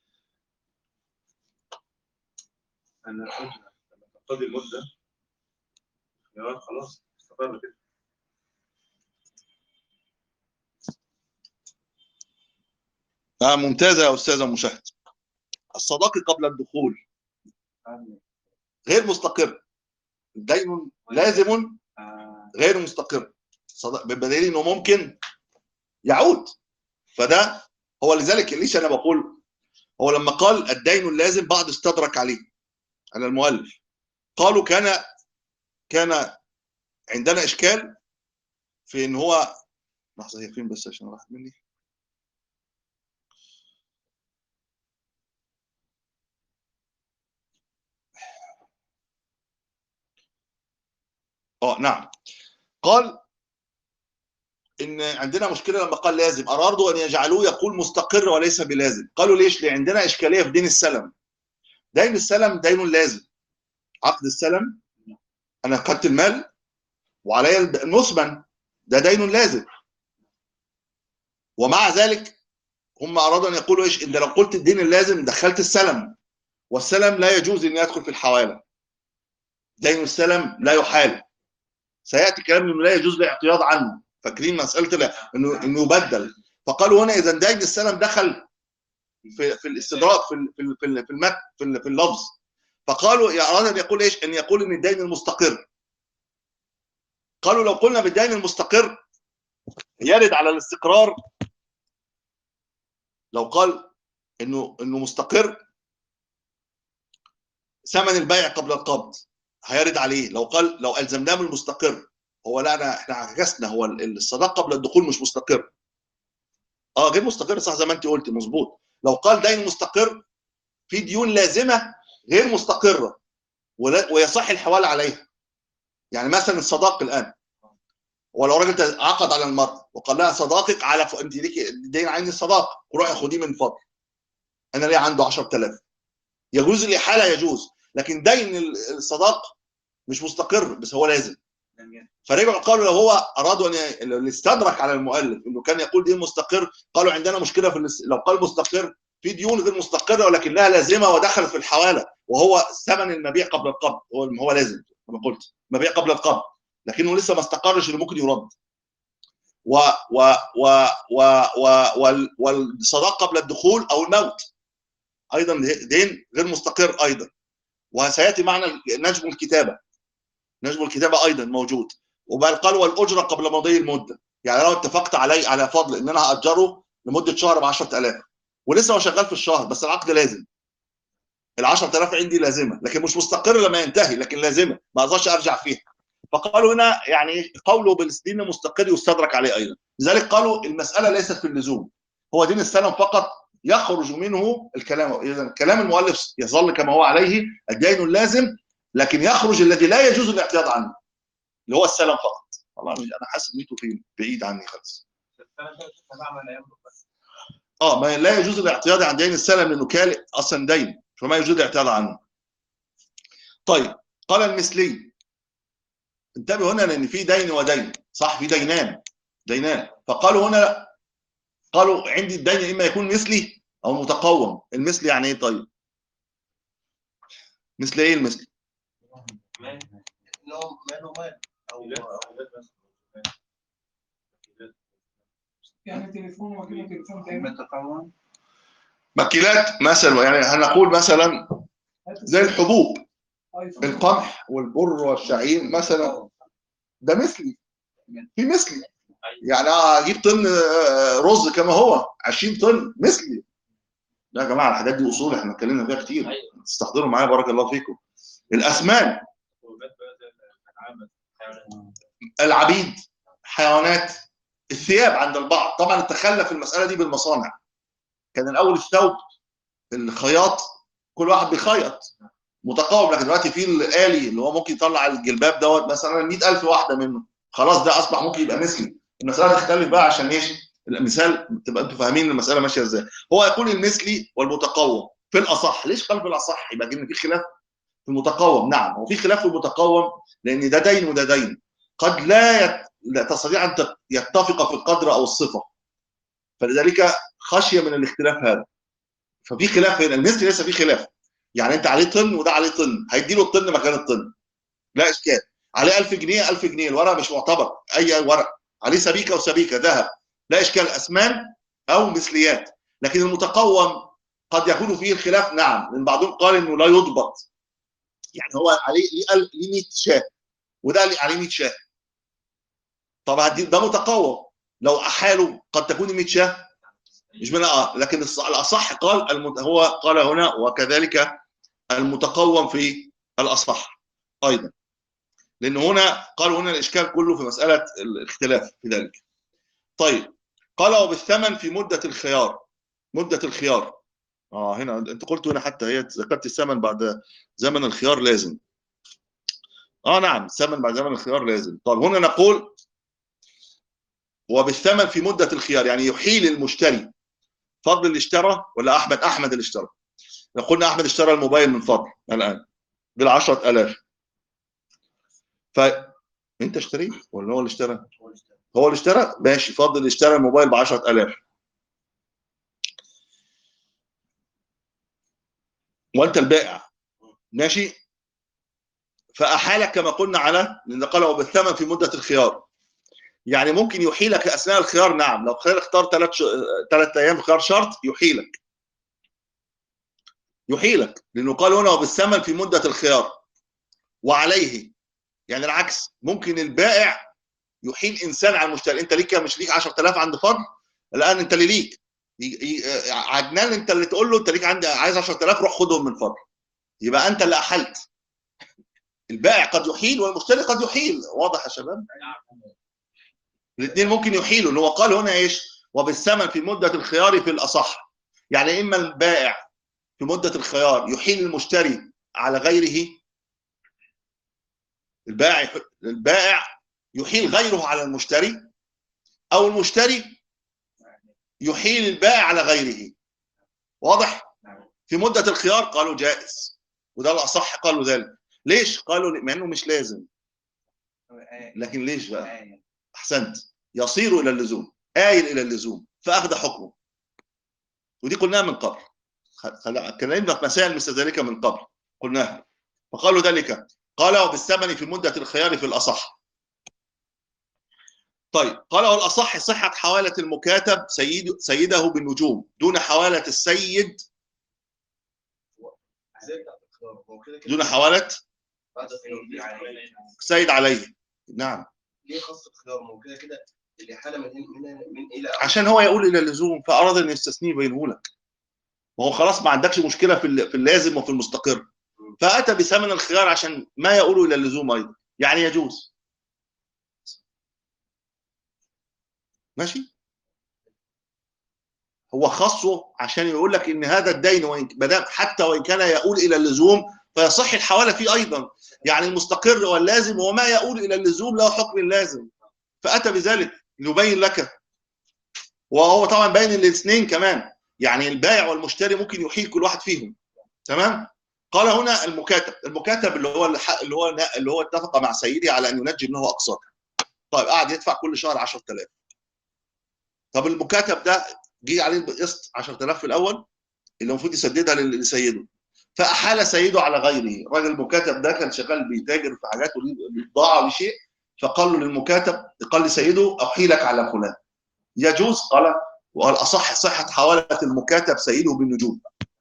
انا قلت لما تنقضي المده خيار خلاص استقر كده آه ممتازه يا استاذه مشاهد الصداقه قبل الدخول غير مستقر دين لازم آه، غير مستقر صد- بدليل انه ممكن يعود فده هو لذلك ليش انا بقول هو لما قال الدين اللازم بعض استدرك عليه على المؤلف قالوا كان كان عندنا اشكال في ان هو لحظه هي فين بس عشان راحت مني اه نعم قال ان عندنا مشكله لما قال لازم ارادوا ان يجعلوه يقول مستقر وليس بلازم قالوا ليش لان عندنا اشكاليه في دين السلم دين السلم دين لازم عقد السلم انا خدت المال وعلي المثمن ده دين لازم ومع ذلك هم ارادوا ان يقولوا ايش ان لو قلت الدين اللازم دخلت السلم والسلم لا يجوز ان يدخل في الحواله دين السلم لا يحال سياتي كلام انه لا يجوز الاعتياض عنه فاكرين مساله لا- انه انه يبدل فقالوا هنا اذا دين السلم دخل في في الاستدراك في ال- في ال- في ال- في المت في ال- في اللفظ فقالوا يا اراد ان يقول ايش؟ ان يقول ان الدين المستقر قالوا لو قلنا بالدين المستقر يرد على الاستقرار لو قال انه انه مستقر ثمن البيع قبل القبض هيرد عليه لو قال لو الزمناه بالمستقر هو لا انا احنا عكسنا هو ال- الصداق قبل الدخول مش مستقر اه غير مستقر صح زي ما انت قلت مظبوط لو قال دين مستقر في ديون لازمه غير مستقره ولا- ويصح الحوال عليها يعني مثلا الصداق الان هو لو راجل عقد على المرأة وقال لها صداقك على ف... انت ليكي دين عندي الصداق وروحي خديه من فضل انا ليه عنده 10000 يجوز الاحاله يجوز لكن دين ال- الصداق مش مستقر بس هو لازم لم يلزم. فرجعوا قالوا لو هو ارادوا ان ي- اللي استدرك على المؤلف انه كان يقول دين مستقر قالوا عندنا مشكله في الاس- لو قال مستقر في ديون غير مستقره ولكنها لازمه ودخلت في الحواله وهو ثمن المبيع قبل القبض هو هو لازم كما قلت مبيع قبل القبض لكنه لسه ما استقرش اللي ممكن يرد و و و و و وال- والصداق قبل الدخول او الموت ايضا دين غير مستقر ايضا وسياتي معنا نجم الكتابه نجم الكتابه ايضا موجود وبل قال والاجره قبل مضي المده يعني لو اتفقت علي على فضل ان انا هاجره لمده شهر ب 10000 ولسه هو شغال في الشهر بس العقد لازم ال 10000 عندي لازمه لكن مش مستقر لما ينتهي لكن لازمه ما اقدرش ارجع فيها فقالوا هنا يعني قوله بالدين المستقر يستدرك عليه ايضا لذلك قالوا المساله ليست في اللزوم هو دين السلم فقط يخرج منه الكلام اذا كلام المؤلف يظل كما هو عليه الدين اللازم لكن يخرج الذي لا يجوز الاعتياض عنه اللي هو السلم فقط والله مش- انا حاسس ان انتوا فين بعيد عني خالص تماما لا يملك بس اه ما لا يجوز الاعتياض عن دين السلم لانه كالئ اصلا دين فما يجوز الاعتياض عنه طيب قال المثلي انتبهوا هنا لان في دين ودين صح في دينان دينان فقالوا هنا قالوا عندي الدين اما يكون مثلي او متقوم المثلي يعني ايه طيب مثل ايه المثلي تمام انهم ماله مال او يعني تليفون وكيل تليفون تاني متقوم مكيلات مثلا يعني هنقول مثلا زي الحبوب ايفون القمح والبر والشعير مثلا ده مثلي في مثلي يعني اجيب طن آه، رز كما هو 20 طن مثلي لا يا جماعه الحاجات دي اصول احنا اتكلمنا فيها كتير ايوه تستحضروا معايا بارك الله فيكم الاثمان حبوبات بقى زي الانعام حيوانات. العبيد حيوانات الثياب عند البعض طبعا تخلف المساله دي بالمصانع كان الاول الثوب الخياط كل واحد بيخيط متقاوم لكن دلوقتي في الآلي اللي هو ممكن يطلع الجلباب دوت مثلا 100000 واحده منه خلاص ده اصبح ممكن يبقى مثلي المساله تختلف بقى عشان ايش المثال تبقى انتوا فاهمين المساله ماشيه ازاي هو يكون المثلي والمتقوم في الاصح ليش قال في الاصح يبقى كده في خلاف في المتقوم نعم هو في خلاف في المتقوم لان ده دين وده دين قد لا يت... لا تستطيع ان تت- يتفق في القدر او الصفه فلذلك خشيه من الاختلاف هذا ففي خلاف هنا المثل لسه في خلاف يعني انت عليه طن وده عليه طن هيديله الطن مكان الطن لا اشكال عليه 1000 جنيه 1000 جنيه الورق مش معتبر اي ورق عليه سبيكه وسبيكه ذهب لا اشكال اثمان او مثليات لكن المتقوم قد يكون فيه الخلاف نعم لان بعضهم قال انه لا يضبط يعني هو عليه ليه قال- ليه 100 شاه وده قال عليه 100 شاه طب هدي- ده متقوم لو احاله قد تكون ال 100 شاه مش من اه لكن الص- الاصح قال المت... هو قال هنا وكذلك المتقوم في الاصح ايضا لان هنا قال هنا الاشكال كله في مساله الاختلاف في ذلك طيب قال وبالثمن في مده الخيار مده الخيار اه هنا انت قلت هنا حتى هي ذكرت الثمن بعد زمن الخيار لازم اه نعم الثمن بعد زمن الخيار لازم طيب هنا نقول وبالثمن في مده الخيار يعني يحيل المشتري فضل اللي اشترى ولا احمد احمد اللي اشترى لو قلنا احمد اشترى الموبايل من فضل الان بال 10000 ف انت اشتريت ولا هو اللي اشترى؟ هو اللي اشترى ماشي فضل اللي اشترى الموبايل ب 10000 وانت البائع ماشي فاحالك كما قلنا على لان قال وبالثمن في مده الخيار يعني ممكن يحيلك اثناء الخيار نعم لو خيار اختار ثلاث ش... ثلاث ايام خيار شرط يحيلك يحيلك لانه قال هنا وبالثمن في مده الخيار وعليه يعني العكس ممكن البائع يحيل انسان على المشتري انت ليك مش ليك 10000 عند فضل الان انت اللي ليك ي- ي- عدنان انت اللي تقول له انت ليك عندي عايز 10000 روح خدهم من فضل يبقى انت اللي احلت البائع قد يحيل والمشتري قد يحيل واضح يا شباب الاثنين ممكن يحيلوا اللي هو قال هنا ايش وبالثمن في مده الخيار في الاصح يعني اما البائع في مده الخيار يحيل المشتري على غيره البائع يح- البائع يحيل غيره على المشتري او المشتري يحيل البائع على غيره واضح في مده الخيار قالوا جائز وده الاصح قالوا ذلك ليش قالوا مع انه مش لازم لكن ليش بقى احسنت يصير الى اللزوم آيل الى اللزوم فاخذ حكمه ودي قلناها من قبل خ- خل- اتكلمنا في مسائل مثل ذلك من قبل قلناها فقالوا ذلك قال وبالثمن في مدة الخيار في الأصح طيب قال والأصح صحة حوالة المكاتب سيد سيده بالنجوم دون حوالة السيد ازاي بتاعت الخيار هو كده كده دون حوالة بعد الخيار السيد عليه نعم ليه خاص الخيار ما هو كده كده الاحاله من من من الى عشان هو يقول الى اللزوم فاراد ان يستثنيه بينه لك ما هو خلاص ما عندكش مشكله في ال- في اللازم وفي المستقر فاتى بثمن الخيار عشان ما يقول الى اللزوم ايضا يعني يجوز ماشي هو خاصه عشان يقول لك ان هذا الدين وإن مادام حتى وان كان يقول الى اللزوم فيصح الحواله فيه ايضا يعني المستقر واللازم وما يقول الى اللزوم له حكم اللازم فاتى بذلك ليبين لك وهو طبعا باين الاثنين كمان يعني البائع والمشتري ممكن يحيل كل واحد فيهم تمام قال هنا المكاتب المكاتب اللي هو الح- اللي هو اللي هو اتفق مع سيدي على ان ينجي منه اقساطه طيب قعد يدفع كل شهر 10000 طب المكاتب ده جه عليه القسط 10000 في الاول اللي المفروض يسددها لل- لسيده فاحال سيده على غيره الراجل المكاتب ده كان شغال بيتاجر في حاجات وليه بضاعه وليه شيء فقال له للمكاتب قال لسيده احيلك على فلان يجوز قال والاصح صحه حواله المكاتب سيده بالنجوم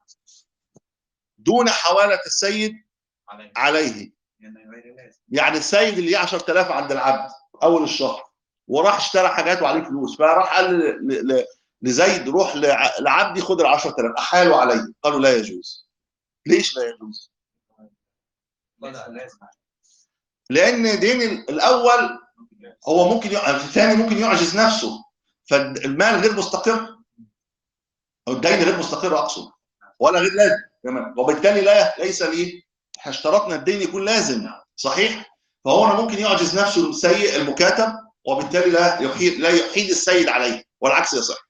دون حواله السيد عليه عليه يعني غير لازم يعني السيد اللي ليه 10000 عند العبد اول الشهر وراح اشترى حاجات وعليه فلوس فراح قال ل- ل- ل- لزيد روح لع- لعبدي خد ال 10000 احالوا عليه قالوا لا يجوز ليش لا يجوز؟ لازم لازم لان دين ال- الاول هو ممكن يع... الثاني ممكن يعجز نفسه فالمال غير مستقر او الدين غير مستقر اقصد ولا غير لازم كمان وبالتالي لا ليس ليه احنا اشترطنا الدين يكون لازم صحيح فهو أنا ممكن يعجز نفسه السيء المكاتب وبالتالي لا يحيد لا يحيد السيد عليه والعكس يصح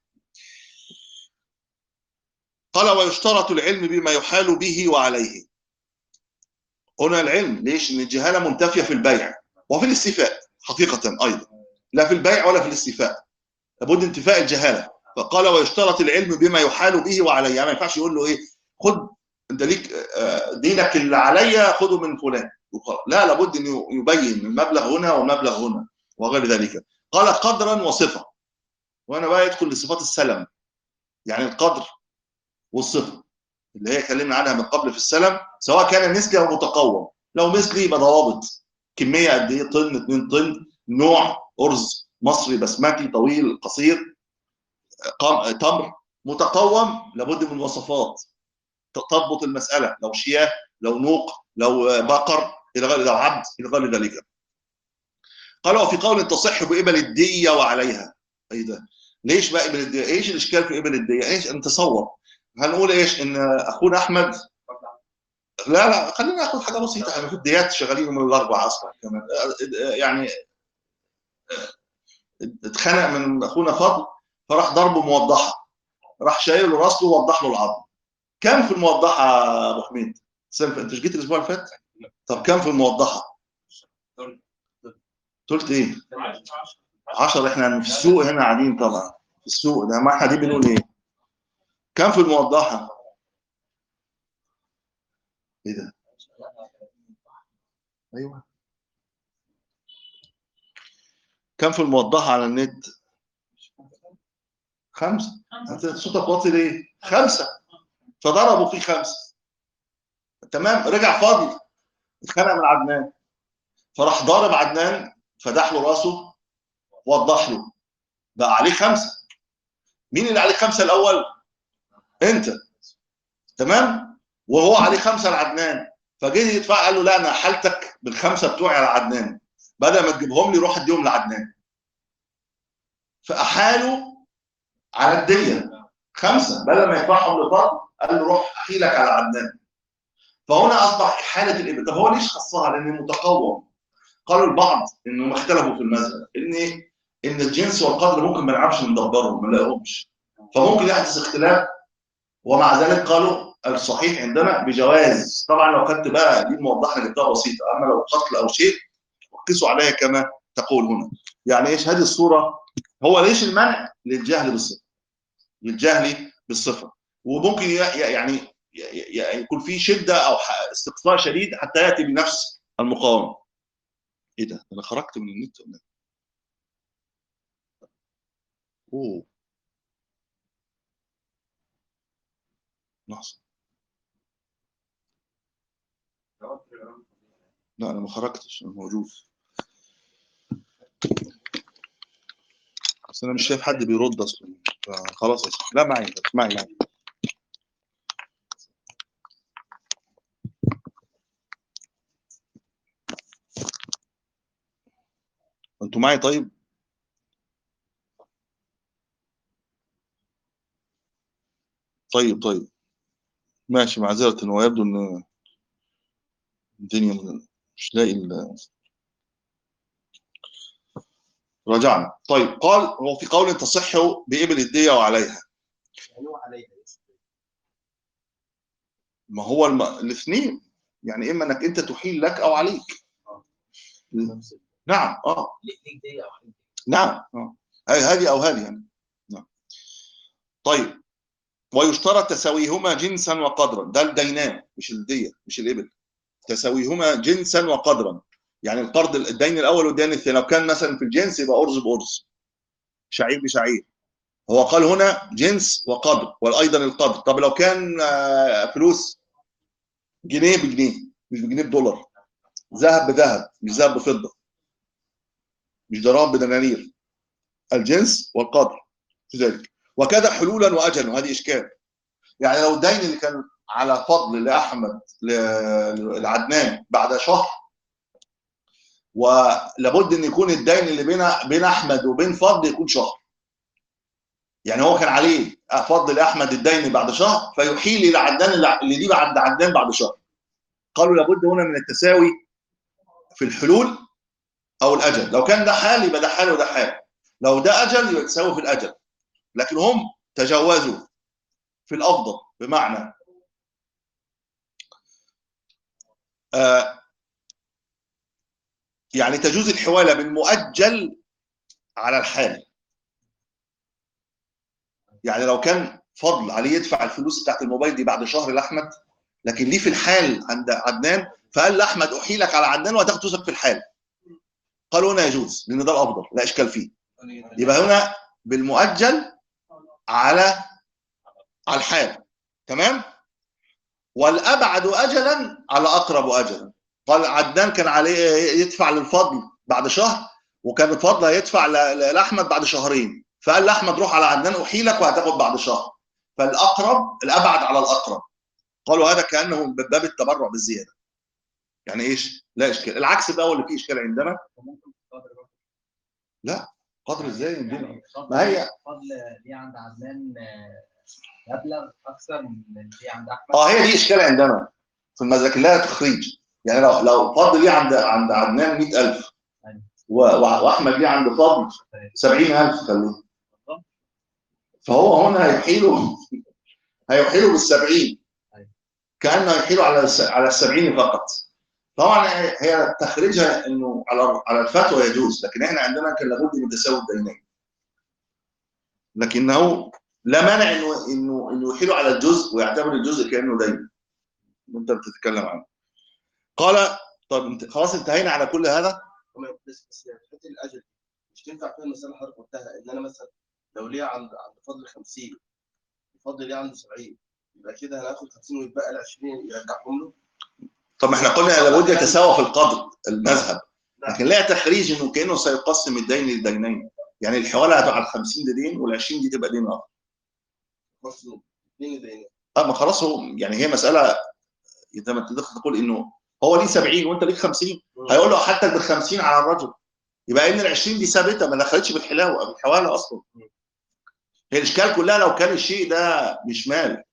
قال ويشترط العلم بما يحال به وعليه هنا العلم ليش ان الجهاله منتفيه في البيع وفي الاستيفاء حقيقه ايضا لا في البيع ولا في الاستيفاء لابد انتفاء الجهاله فقال ويشترط العلم بما يحال به وعليه يعني ما ينفعش يقول له ايه خد انت ليك آه، دينك اللي عليا خده من فلان وخلاص. لا لابد ان يبين المبلغ هنا والمبلغ هنا وغير ذلك قال قدرا وصفه وانا بقى يدخل لصفات السلم يعني القدر والصفه اللي هي اتكلمنا عنها من قبل في السلم سواء كان مثلي او متقوم لو مثلي يبقى ضوابط كميه قد ايه طن 2 طن نوع ارز مصري بسمتي طويل قصير قام- تمر متقوم لابد من وصفات ت- تضبط المساله لو شياه لو نوق لو بقر الى غير لو عبد الى غير ذلك قال وفي قول تصح بإبل الدية وعليها ايه ده ليش بقى إبل الدية ايش الاشكال في إبل الدية ايش نتصور هنقول ايش ان اخونا احمد لا لا خلينا ناخذ حاجه بسيطه احنا في الديات شغالين من الاربعه اصلا كمان يعني اتخنق من اخونا فضل فراح ضربه موضحه راح شايل له راسه ووضح له العظم كم في الموضحه يا ابو حميد؟ السنة- انت مش جيت الاسبوع اللي فات؟ طب كم في الموضحه؟ قلت ايه؟ 10 احنا في السوق هنا قاعدين طبعا في السوق ده ما احنا دي بنقول ايه؟ كم في الموضحه؟ ايه ده؟ ايوه كم في الموضحه على النت؟ خمسه انت صوتك واطي ليه؟ خمسه فضربوا فيه خمسه تمام رجع فاضي اتخانق من عدنان فراح ضارب عدنان فدح له راسه وضح له بقى عليه خمسه مين اللي عليه خمسه الاول؟ انت تمام؟ وهو عليه خمسه لعدنان فجه يدفع قال له لا انا حالتك بالخمسه بتوعي على عدنان بدل ما تجيبهم لي روح اديهم لعدنان فاحالوا على الديه خمسه بدل ما يدفعهم لفضل قال له روح احيلك على عدنان فهنا اصبح حاله الابن طب هو ليش خصها؟ لانه متقوم قالوا البعض انهم اختلفوا في المذهب ان ان الجنس والقدر ممكن ما نعرفش ندبرهم ما نلاقيهمش فممكن يحدث اختلاف ومع ذلك قالوا الصحيح عندنا بجواز طبعا لو كنت بقى دي موضحه جبتها بسيطه اما لو قتل او شيء قسوا عليها كما تقول هنا يعني ايش هذه الصوره هو ليش المنع للجهل بالصفه للجهل بالصفه وممكن ي- ي- يعني ي- ي- يكون في شده او ح- استقصاء شديد حتى ياتي بنفس المقاومه ايه ده انا خرجت من النت ولا إيه؟ اوه لحظه لا انا ما خرجتش انا موجود بس انا مش شايف حد بيرد اصلا خلاص لا معي بس معي معي انتوا معي طيب طيب طيب ماشي معذرة هو يبدو ان الدنيا من- مش لاقي ال- رجعنا طيب قال هو في قول تصح بإبل الدية وعليها يعني هو عليها ما هو الم... الاثنين يعني اما انك انت تحيل لك او عليك نعم اه الاثنين دي او عليك. نعم اه هاي هذه او هذه يعني نعم طيب ويشترط تساويهما جنسا وقدرا ده الدينان مش الدية مش الإبل تساويهما جنسا وقدرا يعني القرض الدين الأول والدين الثاني لو كان مثلا في الجنس يبقى أرز بأرز شعير بشعير هو قال هنا جنس وقدر وأيضا القدر طب لو كان آه، فلوس جنيه بجنيه مش بجنيه بدولار ذهب بذهب مش ذهب بفضة مش دراهم بدنانير الجنس والقدر في ذلك وكذا حلولا واجلا وهذه اشكال يعني لو الدين اللي كان على فضل لاحمد ل- لعدنان بعد شهر ولابد ان يكون الدين اللي بين بين احمد وبين فضل يكون شهر يعني هو كان عليه فضل احمد الدين بعد شهر فيحيل الى عدنان اللي- اللي دي بعد عدنان بعد شهر قالوا لابد هنا من التساوي في الحلول او الاجل لو كان ده حال يبقى ده حال وده حال لو ده اجل يبقى تساوي في الاجل لكن هم تجاوزوا في الافضل بمعنى آه يعني تجوز الحواله بالمؤجل على الحال يعني لو كان فضل عليه يدفع الفلوس بتاعت الموبايل دي بعد شهر لاحمد لكن ليه في الحال عند عدنان فقال لاحمد احيلك على عدنان وهتاخد فلوسك في الحال قالوا هنا يجوز لان ده الافضل لا اشكال فيه يبقى هنا بالمؤجل على على الحال تمام والابعد اجلا على اقرب اجلا قال عدنان كان عليه يدفع للفضل بعد شهر وكان الفضل هيدفع ل- ل- لاحمد بعد شهرين فقال لاحمد روح على عدنان احيلك وهتاخد بعد شهر فالاقرب الابعد على الاقرب قالوا هذا كانه من باب التبرع بالزياده يعني ايش لا اشكال العكس بقى هو اللي فيه اشكال عندنا قدر ازاي عندنا ما هي فضل ليه عند عدنان آه، مبلغ اكثر من اللي عند احمد اه هي دي اشكال عندنا في المذاكر لها تخريج يعني لو لو فضل ليه عند عند عدنان 100000 و- و- واحمد ليه عند فضل 70000 خلوه فهو هنا هيحيله هيحيله بال 70 كانه هيحيله على الس- على ال 70 فقط طبعا هي- هي تخريجها انه على على الفتوى يجوز لكن احنا عندنا كان لابد من تساوي الدينين لكنه لا مانع انه انه انه يحيله على الجزء ويعتبر الجزء كانه دين وانت بتتكلم عنه قال طب انت خلاص انتهينا على كل هذا تمام بس بس يعني حته الاجل مش تنفع فيها المساله اللي حضرتك قلتها ان انا مثلا لو ليا عند عند فضل 50 الفضل ليه عند 70 يبقى كده هناخد 50 ويتبقى ال 20 يرجعهم له طب ما احنا قلنا لابد يتساوى في القدر المذهب لكن لا تخريج انه كانه سيقسم الدين للدينين يعني الحواله هتبقى على 50 دي دين وال 20 دي تبقى دين اخر خلاص اثنين دينين اما خلاص هو يعني هي مساله اذا ما تقدر تقول انه هو ليه 70 وانت ليك 50 هيقول له حتى بال 50 على الرجل يبقى ان ال 20 دي ثابته ما دخلتش بالحلاوه بالحواله اصلا هي الاشكال كلها لو كان الشيء ده مش مال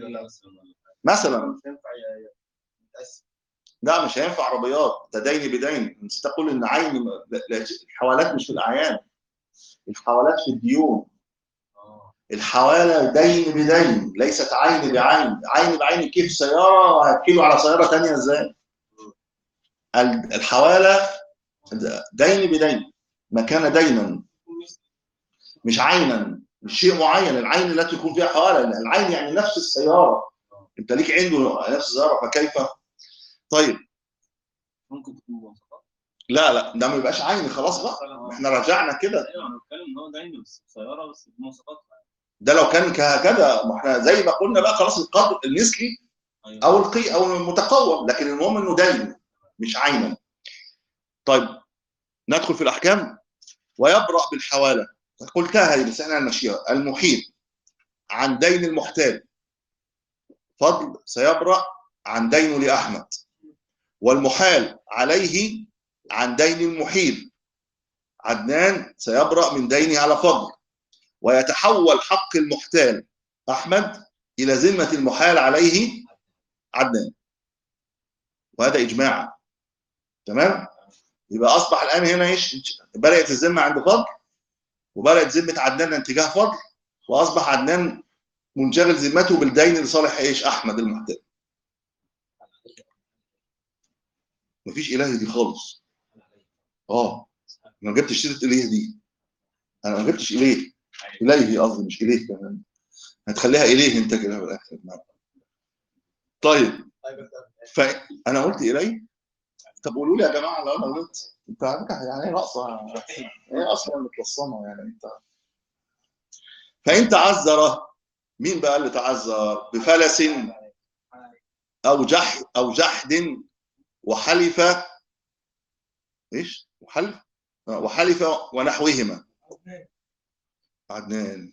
مثلا مش هينفع ي- ي- يتقسم لا مش هينفع عربيات ده دين بدين نسيت اقول ان عين لا- لا- الحوالات مش في الاعيان الحوالات في الديون الحواله دين بدين ليست عين بعين عين بعين كيف سياره هتكيله على سياره ثانيه ازاي ال- الحواله دين بدين ما كان دينا مش عينا مش شيء معين العين التي يكون فيها حواله العين يعني نفس السياره انت ليك عنده نفس السياره فكيف طيب ممكن تكون مواصفات لا لا ده ما يبقاش عين خلاص بقى احنا رجعنا كده ايوه انا بتكلم ان هو دايما بس سياره بس بمواصفات ده لو كان كهكذا ما احنا زي ما قلنا بقى خلاص القدر المثلي ايوه او القي او المتقوم لكن المهم انه دين مش عينا طيب ندخل في الاحكام ويبرأ بالحواله قلتها هي بس احنا هنمشيها المحيل عن دين المحتال فضل سيبرأ عن دينه لأحمد والمحال عليه عن دين المحيل عدنان سيبرأ من دينه على فضل ويتحول حق المحتال أحمد إلى ذمة المحال عليه عدنان وهذا إجماع تمام يبقى أصبح الآن هنا إيش بدأت الذمة عند فضل وبدأت ذمة عدنان اتجاه فضل وأصبح عدنان منشغل ذمته بالدين لصالح ايش احمد المحتال مفيش اله دي خالص اه انا ما جبتش سيره اله دي انا ما جبتش اله اليه قصدي مش اله كمان هتخليها اليه انت كده في الاخر طيب فانا قلت اليه طب قولوا لي يا جماعه لو انا غلطت انت عندك يعني ايه ناقصه هي اصلا متلصمه يعني انت فان تعذر مين بقى اللي تعذر بفلس او جح او جحد وحلف ايش وحلف آه، وحلف ونحوهما عدنان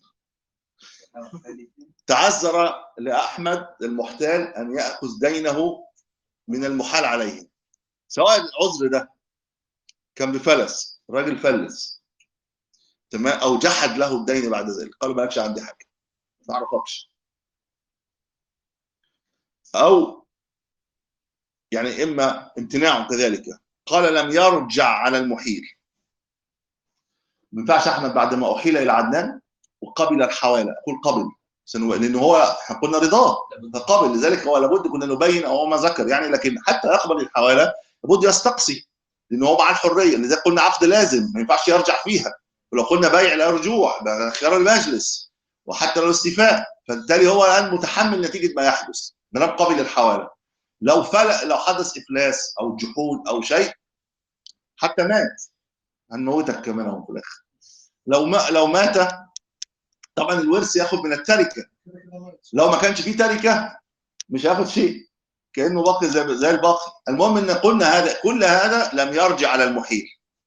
تعذر لاحمد المحتال ان ياخذ دينه من المحال عليه سواء العذر ده كان بفلس الراجل فلس تمام او جحد له الدين بعد ذلك قال مالكش عندي حاجه ما اعرفكش او يعني اما امتناع كذلك قال لم يرجع على المحيل ما ينفعش احمد بعد ما احيل الى عدنان وقبل الحواله اقول قبل سنو- لان هو احنا قلنا رضاه فقبل لذلك هو لابد كنا نبين او ما ذكر يعني لكن حتى يقبل الحواله لابد يستقصي لان هو مع الحريه لذلك قلنا عقد لازم ما ينفعش يرجع فيها ولو قلنا بيع لا رجوع ده خيار المجلس وحتى لو استيفاء فبالتالي هو الان متحمل نتيجه ما يحدث ما دام قبل الحواله لو فلق لو حدث افلاس او جحود او شيء حتى مات هنموتك كمان اهو في الاخر لو ما لو مات طبعا الورث ياخد من التركه لو ما كانش فيه تركه مش هياخد شيء كانه باقي زي زي الباقي المهم ان قلنا هذا كل هذا لم يرجع على المحيل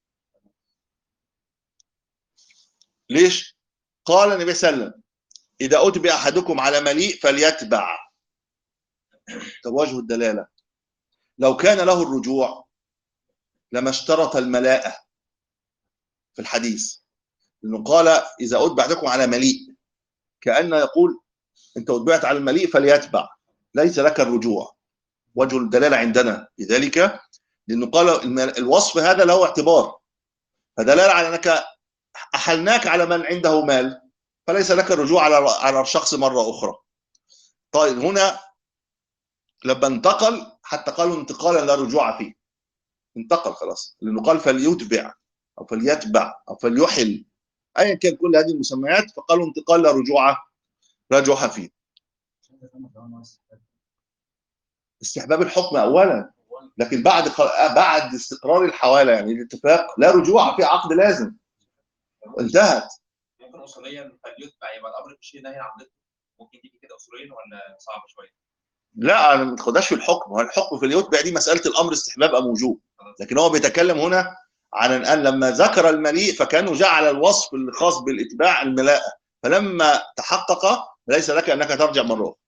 ليش قال النبي صلى الله عليه وسلم اذا اتبع احدكم على مليء فليتبع طب وجه الدلاله لو كان له الرجوع لما اشترط الملاءه في الحديث لانه قال اذا اتبع احدكم على مليء كانه يقول انت اتبعت على المليء فليتبع ليس لك الرجوع وجه الدلاله عندنا لذلك لانه قال الم- الوصف هذا له اعتبار فدلاله على انك احلناك على من عنده مال فليس لك الرجوع على على الشخص مره اخرى طيب هنا لما انتقل حتى قالوا انتقالا لا رجوع فيه انتقل خلاص لانه قال فليتبع او فليتبع او فليحل ايا كان كل هذه المسميات فقالوا انتقال لا رجوع رجوع فيه استحباب الحكم اولا لكن بعد خ- بعد استقرار الحواله يعني الاتفاق لا رجوع في عقد لازم انتهت ممكن اصوليا فليتبع يبقى الامر في شيء نهي عن ضده ممكن تيجي كده اصوليا ولا صعب شويه؟ لا انا ما تاخدهاش في الحكم هو الحكم في اليتبع دي مساله الامر استحباب ام وجوب لكن هو بيتكلم هنا عن الان لما ذكر المليء فكانه جعل الوصف الخاص بالاتباع الملاءه فلما تحقق ليس لك انك ترجع مره أخرى.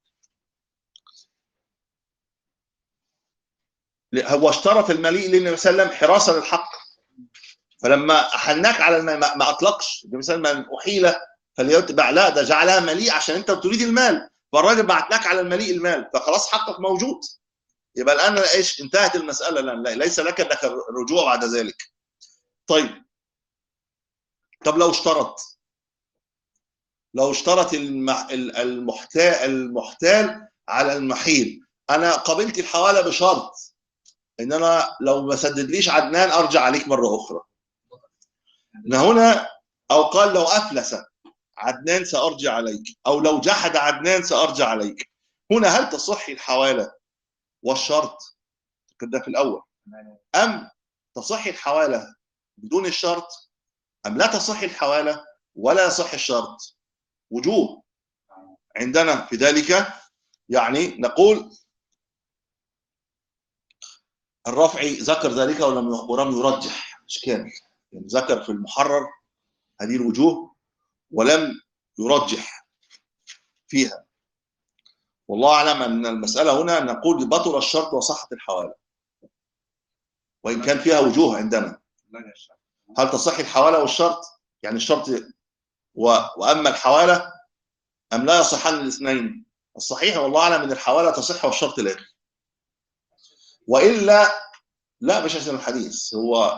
هو اشترط المليء للنبي صلى الله عليه وسلم حراسه للحق فلما احلناك على الم... ما, ما اطلقش النبي صلى الله عليه وسلم احيل فليتبع لا ده جعلها مليء عشان انت تريد المال فالراجل بعت لك على المليء المال فخلاص حقك موجود يبقى الان ايش انتهت المساله لا لا ليس لك انك الرجوع بعد ذلك طيب طب لو اشترط لو اشترط المح... المحتال المحتال على المحيل انا قبلت الحواله بشرط ان انا لو ما سددليش عدنان ارجع عليك مره اخرى إن هنا او قال لو افلس عدنان سارجع عليك او لو جحد عدنان سارجع عليك هنا هل تصح الحواله والشرط كده في الاول ام تصح الحواله بدون الشرط ام لا تصح الحواله ولا يصح الشرط وجوه عندنا في ذلك يعني نقول الرفعي ذكر ذلك ولم ولم يرجح اشكال يعني ذكر في المحرر هذه الوجوه ولم يرجح فيها والله اعلم ان المساله هنا نقول بطل الشرط وصحه الحواله وان كان فيها وجوه عندنا هل تصح الحواله والشرط يعني الشرط و... واما الحواله ام لا يصحان الاثنين الصحيح والله اعلم ان الحواله تصح والشرط لا والا لا مش عشان الحديث هو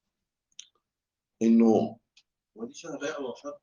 انه ودي شهر بيع ولا شرط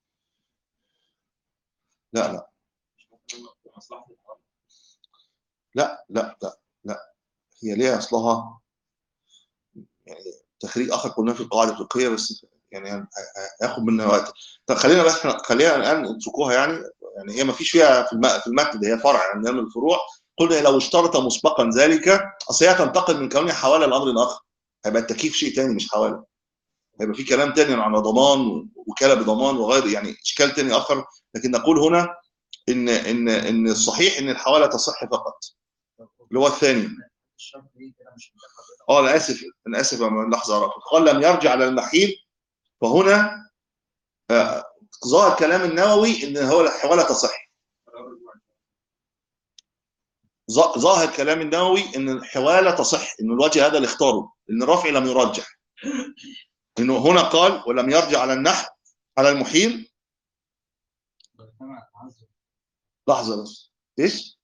لا لا مش ممكن مصلحه الحرام لا لا لا لا هي ليها اصلها يعني تخريج اخر قلناه في القواعد الفقهيه بس يعني هياخد منا وقت طب خلينا بس احنا خلينا الان اتركوها يعني يعني هي ما فيش فيها في الم... في المتن ده هي فرع يعني من الفروع قلنا لو اشترط مسبقا ذلك اصل هي تنتقل من كونها حواله لامر اخر هيبقى التكييف شيء ثاني مش حواله هيبقى في كلام ثاني عن ضمان وكاله بضمان وغير يعني اشكال ثاني اخر لكن نقول هنا ان ان ان الصحيح ان الحواله تصح فقط اللي هو الثاني الشرط دي كده مش مدخل اه انا اسف انا اسف يا م- لحظه رافض قال لم يرجع على المحيل فهنا آه، ظاهر كلام النووي ان هو الحواله تصح ظ- ظاهر كلام النووي ان الحواله تصح ان الوجه هذا اللي اختاره ان الرفع لم يرجح انه هنا قال ولم يرجع على النحو على المحيل بجتمع تعذر لحظه بس ايش؟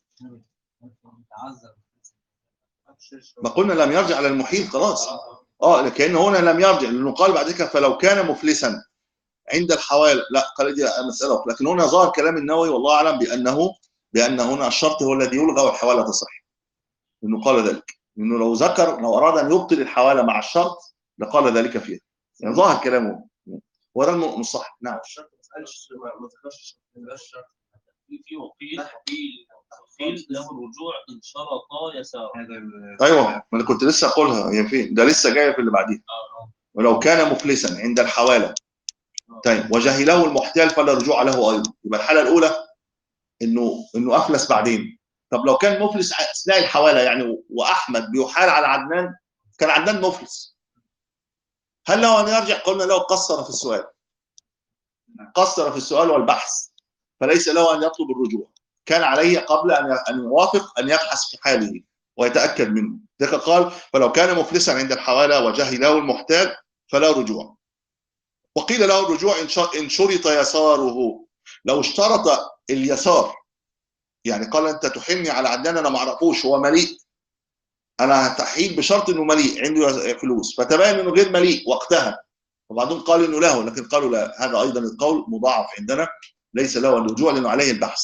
تعذر ما قلنا لم يرجع على المحيل خلاص اه لكن هنا لم يرجع لانه قال بعد كده فلو كان مفلسا عند الحوالي لا قال دي مساله أخرى. لكن هنا ظهر كلام النووي والله اعلم بانه بان هنا الشرط هو الذي يلغى والحواله تصح انه قال ذلك انه لو ذكر لو اراد ان يبطل الحواله مع الشرط لقال ذلك فيها يعني ظاهر كلامه وده الم- الصح نعم الشرط ما قالش ما ما ذكرش الشرط ما يبقاش شرط في في وقيل وقيل وقيل له الرجوع ان شرطا يسار هذا ال- ايوه ما انا كنت لسه اقولها هي فين ده لسه جايه في اللي بعديها اه اه ولو كان مفلسا عند الحواله طيب وجهله المحتال فلا رجوع له ايضا يبقى الحاله الاولى انه انه افلس بعدين طب لو كان مفلس اثناء الحواله يعني واحمد بيحال على عدنان كان عدنان مفلس هل له ان يرجع قلنا له قصر في السؤال قصر في السؤال والبحث فليس له ان يطلب الرجوع كان عليه قبل ان ان يوافق ان يبحث في حاله ويتاكد منه ذلك قال فلو كان مفلسا عند الحواله وجهله المحتاج فلا رجوع وقيل له الرجوع إن شر- إن شرط يساره لو اشترط اليسار يعني قال انت تحمي على عدنان انا ما اعرفوش هو مليء انا هتحيل بشرط انه مليء عنده فلوس فتبين انه غير مليء وقتها وبعضهم قال انه له لكن قالوا لا هذا ايضا القول مضاعف عندنا ليس له الرجوع لانه عليه البحث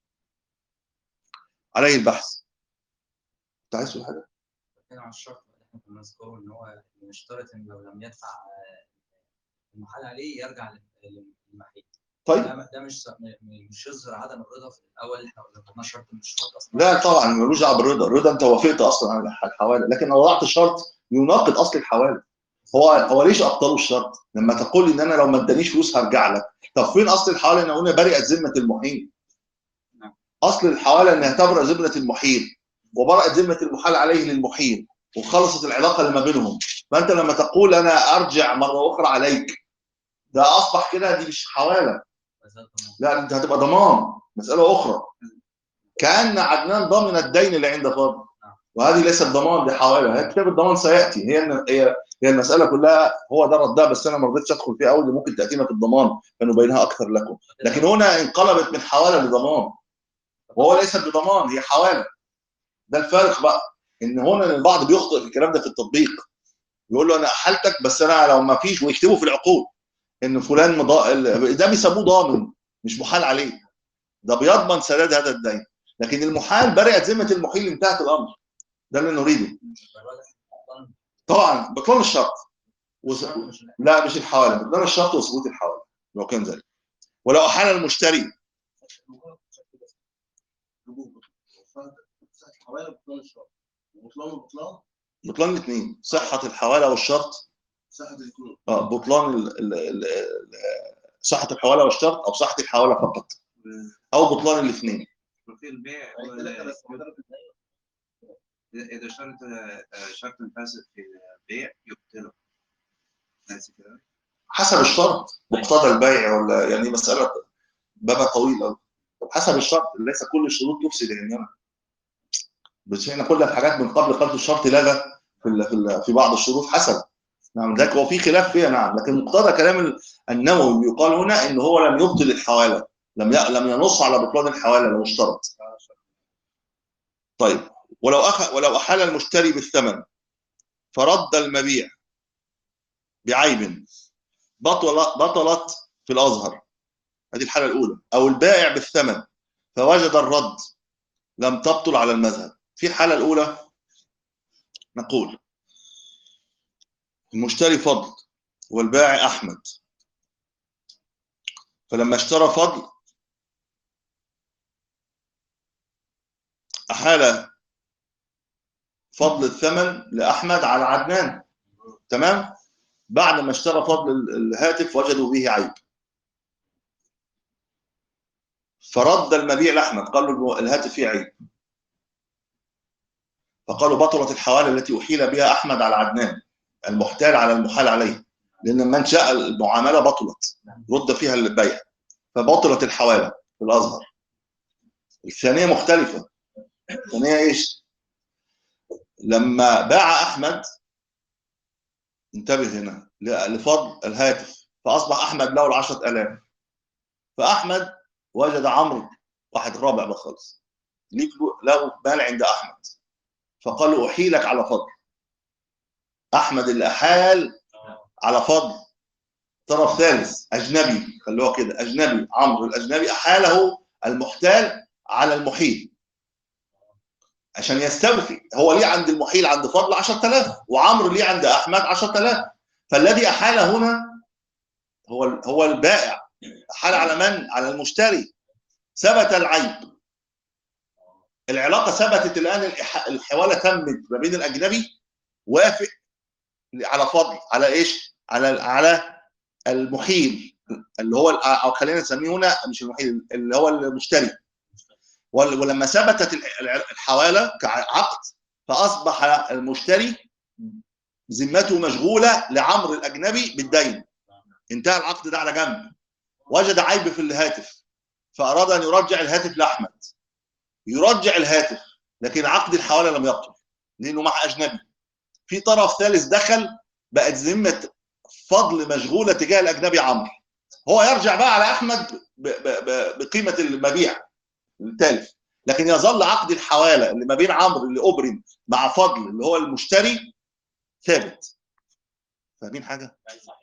عليه البحث انت عايز تقول حاجه؟ بتكلم عن الشرط اللي احنا كنا نذكره ان هو يشترط ان لو لم يدفع آه، المحال عليه يرجع لل- للمحيط طيب ده ده مش م- مش يظهر عدم الرضا في الاول اللي احنا قلنا شرط من الشروط اصلا لا طبعا ملوش دعوه بالرضا الرضا انت وافقت اصلا على الحواله لكن لو وضعت شرط يناقض اصل الحواله هو هو ليش ابطلوا الشرط لما تقول ان انا لو ما ادانيش فلوس هرجع لك طب فين اصل الحواله ان قلنا برئت ذمه المحيل اصل الحواله انها تبرأ ذمه المحيل وبرأت ذمه المحال عليه للمحيل وخلصت العلاقه اللي ما بينهم فانت لما تقول انا ارجع مره اخرى عليك ده اصبح كده دي مش حواله وزاد ضمان. لا انت هتبقى ضمان مساله اخرى كان عدنان ضامن الدين اللي عند فاضل وهذه ليست ضمان دي حواله هي كتاب الضمان سياتي هي هي هي المساله كلها هو ده ردها بس انا ما رضيتش ادخل فيها قوي اللي ممكن تاتينا في الضمان فنبينها اكثر لكم لكن هنا انقلبت من حواله لضمان وهو ليس بضمان هي حواله ده الفارق بقى ان هنا البعض بيخطئ في الكلام ده في التطبيق يقول له انا احالتك بس انا لو ما فيش ويكتبوا في العقود ان فلان مضا... ده بيسموه ضامن مش محال عليه ده بيضمن سداد هذا الدين لكن المحال برئت ذمه المحيل انتهت الامر ده اللي نريده يبقى الواضح أبطال طبعا بطلان الشرط وس... الشرط مش لا مش الحواله بطلان الشرط وثبوت الحواله لو كان ذلك ولو احال المشتري رجوع صحة الحوالي بطلان الشرط وبطلان وبطلان بطلان الاثنين صحه الحواله والشرط صحة الاثنين اه بطلان ال... ال... ال... ال... صحه الحواله والشرط او صحه الحواله فقط او بطلان الاثنين وفي البيع ثلاثة وال- بس مدرب الدنيا. إذا شرط آه، شرط فاسد في البيع يقتله ناسي كده حسب الشرط مقتضى البيع ولا يعني مساله بابها طويل قوي طب حسب الشرط ليس كل الشروط تفسد الانما بس احنا كل الحاجات من قبل قبل الشرط لغى في ال- في ال- في بعض الشروط حسب نعم ذاك هو في خلاف فيها نعم لكن مقتضى كلام ال- النووي يقال هنا ان هو لم يبطل الحواله لم ي- لم ينص على بطلان الحواله لو اشترط طيب ولو أخ... ولو احال المشتري بالثمن فرد المبيع بعيب بطل بطلت في الازهر هذه الحاله الاولى او البائع بالثمن فوجد الرد لم تبطل على المذهب في الحاله الاولى نقول المشتري فضل والبائع احمد فلما اشترى فضل احال فضل الثمن لاحمد على عدنان تمام بعد ما اشترى فضل ال- الهاتف وجدوا به عيب فرد المبيع لاحمد قال له الهاتف فيه عيب فقالوا بطلت الحواله التي احيل بها احمد على عدنان المحتال على المحال عليه لان منشا المعامله بطلت رد فيها البيع فبطلت الحواله في الازهر الثانيه مختلفه الثانيه ايش لما باع احمد انتبه هنا ل- لفضل الهاتف فاصبح احمد له العشرة آلاف فاحمد وجد عمرو واحد رابع بقى خالص ليه فلو- له مال عند احمد فقال له احيلك على فضل احمد اللي احال على فضل طرف ثالث اجنبي خلوها كده اجنبي عمرو الاجنبي احاله المحتال على المحيل عشان يستوفي هو ليه عند المحيل عند فضل 10000 وعمرو ليه عند احمد 10000 فالذي احال هنا هو هو البائع احال على من على المشتري ثبت العيب العلاقه ثبتت الان الإح- الحواله تمت ما بين الاجنبي وافق على فضل على ايش على على المحيل اللي هو او خلينا نسميه هنا مش المحيل اللي هو المشتري وال- ولما ثبتت الح- الع- الحواله كعقد فاصبح المشتري ذمته مشغوله لعمرو الاجنبي بالدين انتهى العقد ده على جنب وجد عيب في الهاتف فاراد ان يرجع الهاتف لاحمد يرجع الهاتف لكن عقد الحواله لم يبطل لانه مع اجنبي في طرف ثالث دخل بقت ذمه فضل مشغوله تجاه الاجنبي عمرو هو يرجع بقى على احمد ب- ب- ب- بقيمه المبيع الثالث لكن يظل عقد الحواله اللي ما بين عمرو اللي ابرم مع فضل اللي هو المشتري ثابت فاهمين حاجه؟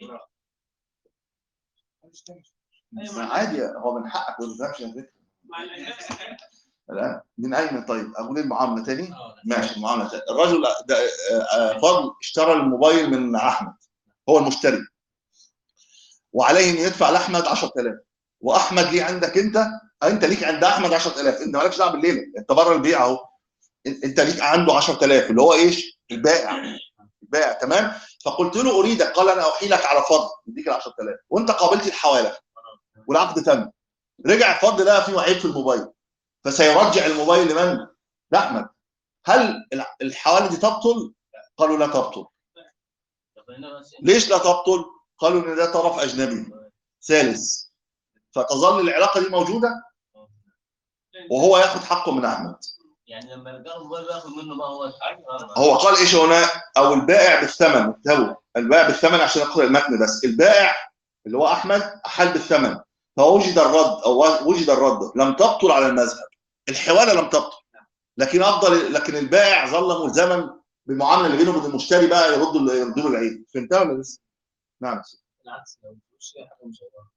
ما عادي هو من حقك ما تفهمش على فكره الان من اين طيب؟ اقول المعامله تاني؟ ماشي المعامله تاني الرجل ده آه، آه، فضل اشترى الموبايل من احمد هو المشتري وعليه ان يدفع لاحمد 10000 واحمد ليه عندك انت انت ليك عند احمد 10000 انت مالكش دعوه بالليله انت بره البيع اهو انت ليك عنده 10000 اللي هو ايش؟ البائع البائع تمام؟ فقلت له اريدك قال انا احيلك على فضل اديك ال 10000 وانت قابلت الحواله والعقد تم رجع فضل لقى فيه عيب في الموبايل فسيرجع الموبايل لمن؟ لاحمد هل الع- الحواله دي تبطل؟ قالوا لا تبطل ليش لا تبطل؟ قالوا ان ده طرف اجنبي ثالث فتظل العلاقه دي موجوده وهو ياخد حقه من احمد يعني لما يرجع الموبايل بياخد منه بقى هو الحاجه هو قال ايش هنا او البائع بالثمن انتبهوا البائع بالثمن عشان اقرا المتن بس البائع اللي هو احمد احال بالثمن فوجد الرد او وجد الرد لم تبطل على المذهب الحواله لم تبطل لكن افضل لكن البائع ظل ملزما بالمعامله اللي بينه وبين المشتري بقى يرد يردوا له العيب فهمتها ولا لسه؟ نعم بالعكس لو مش هي حاجه مش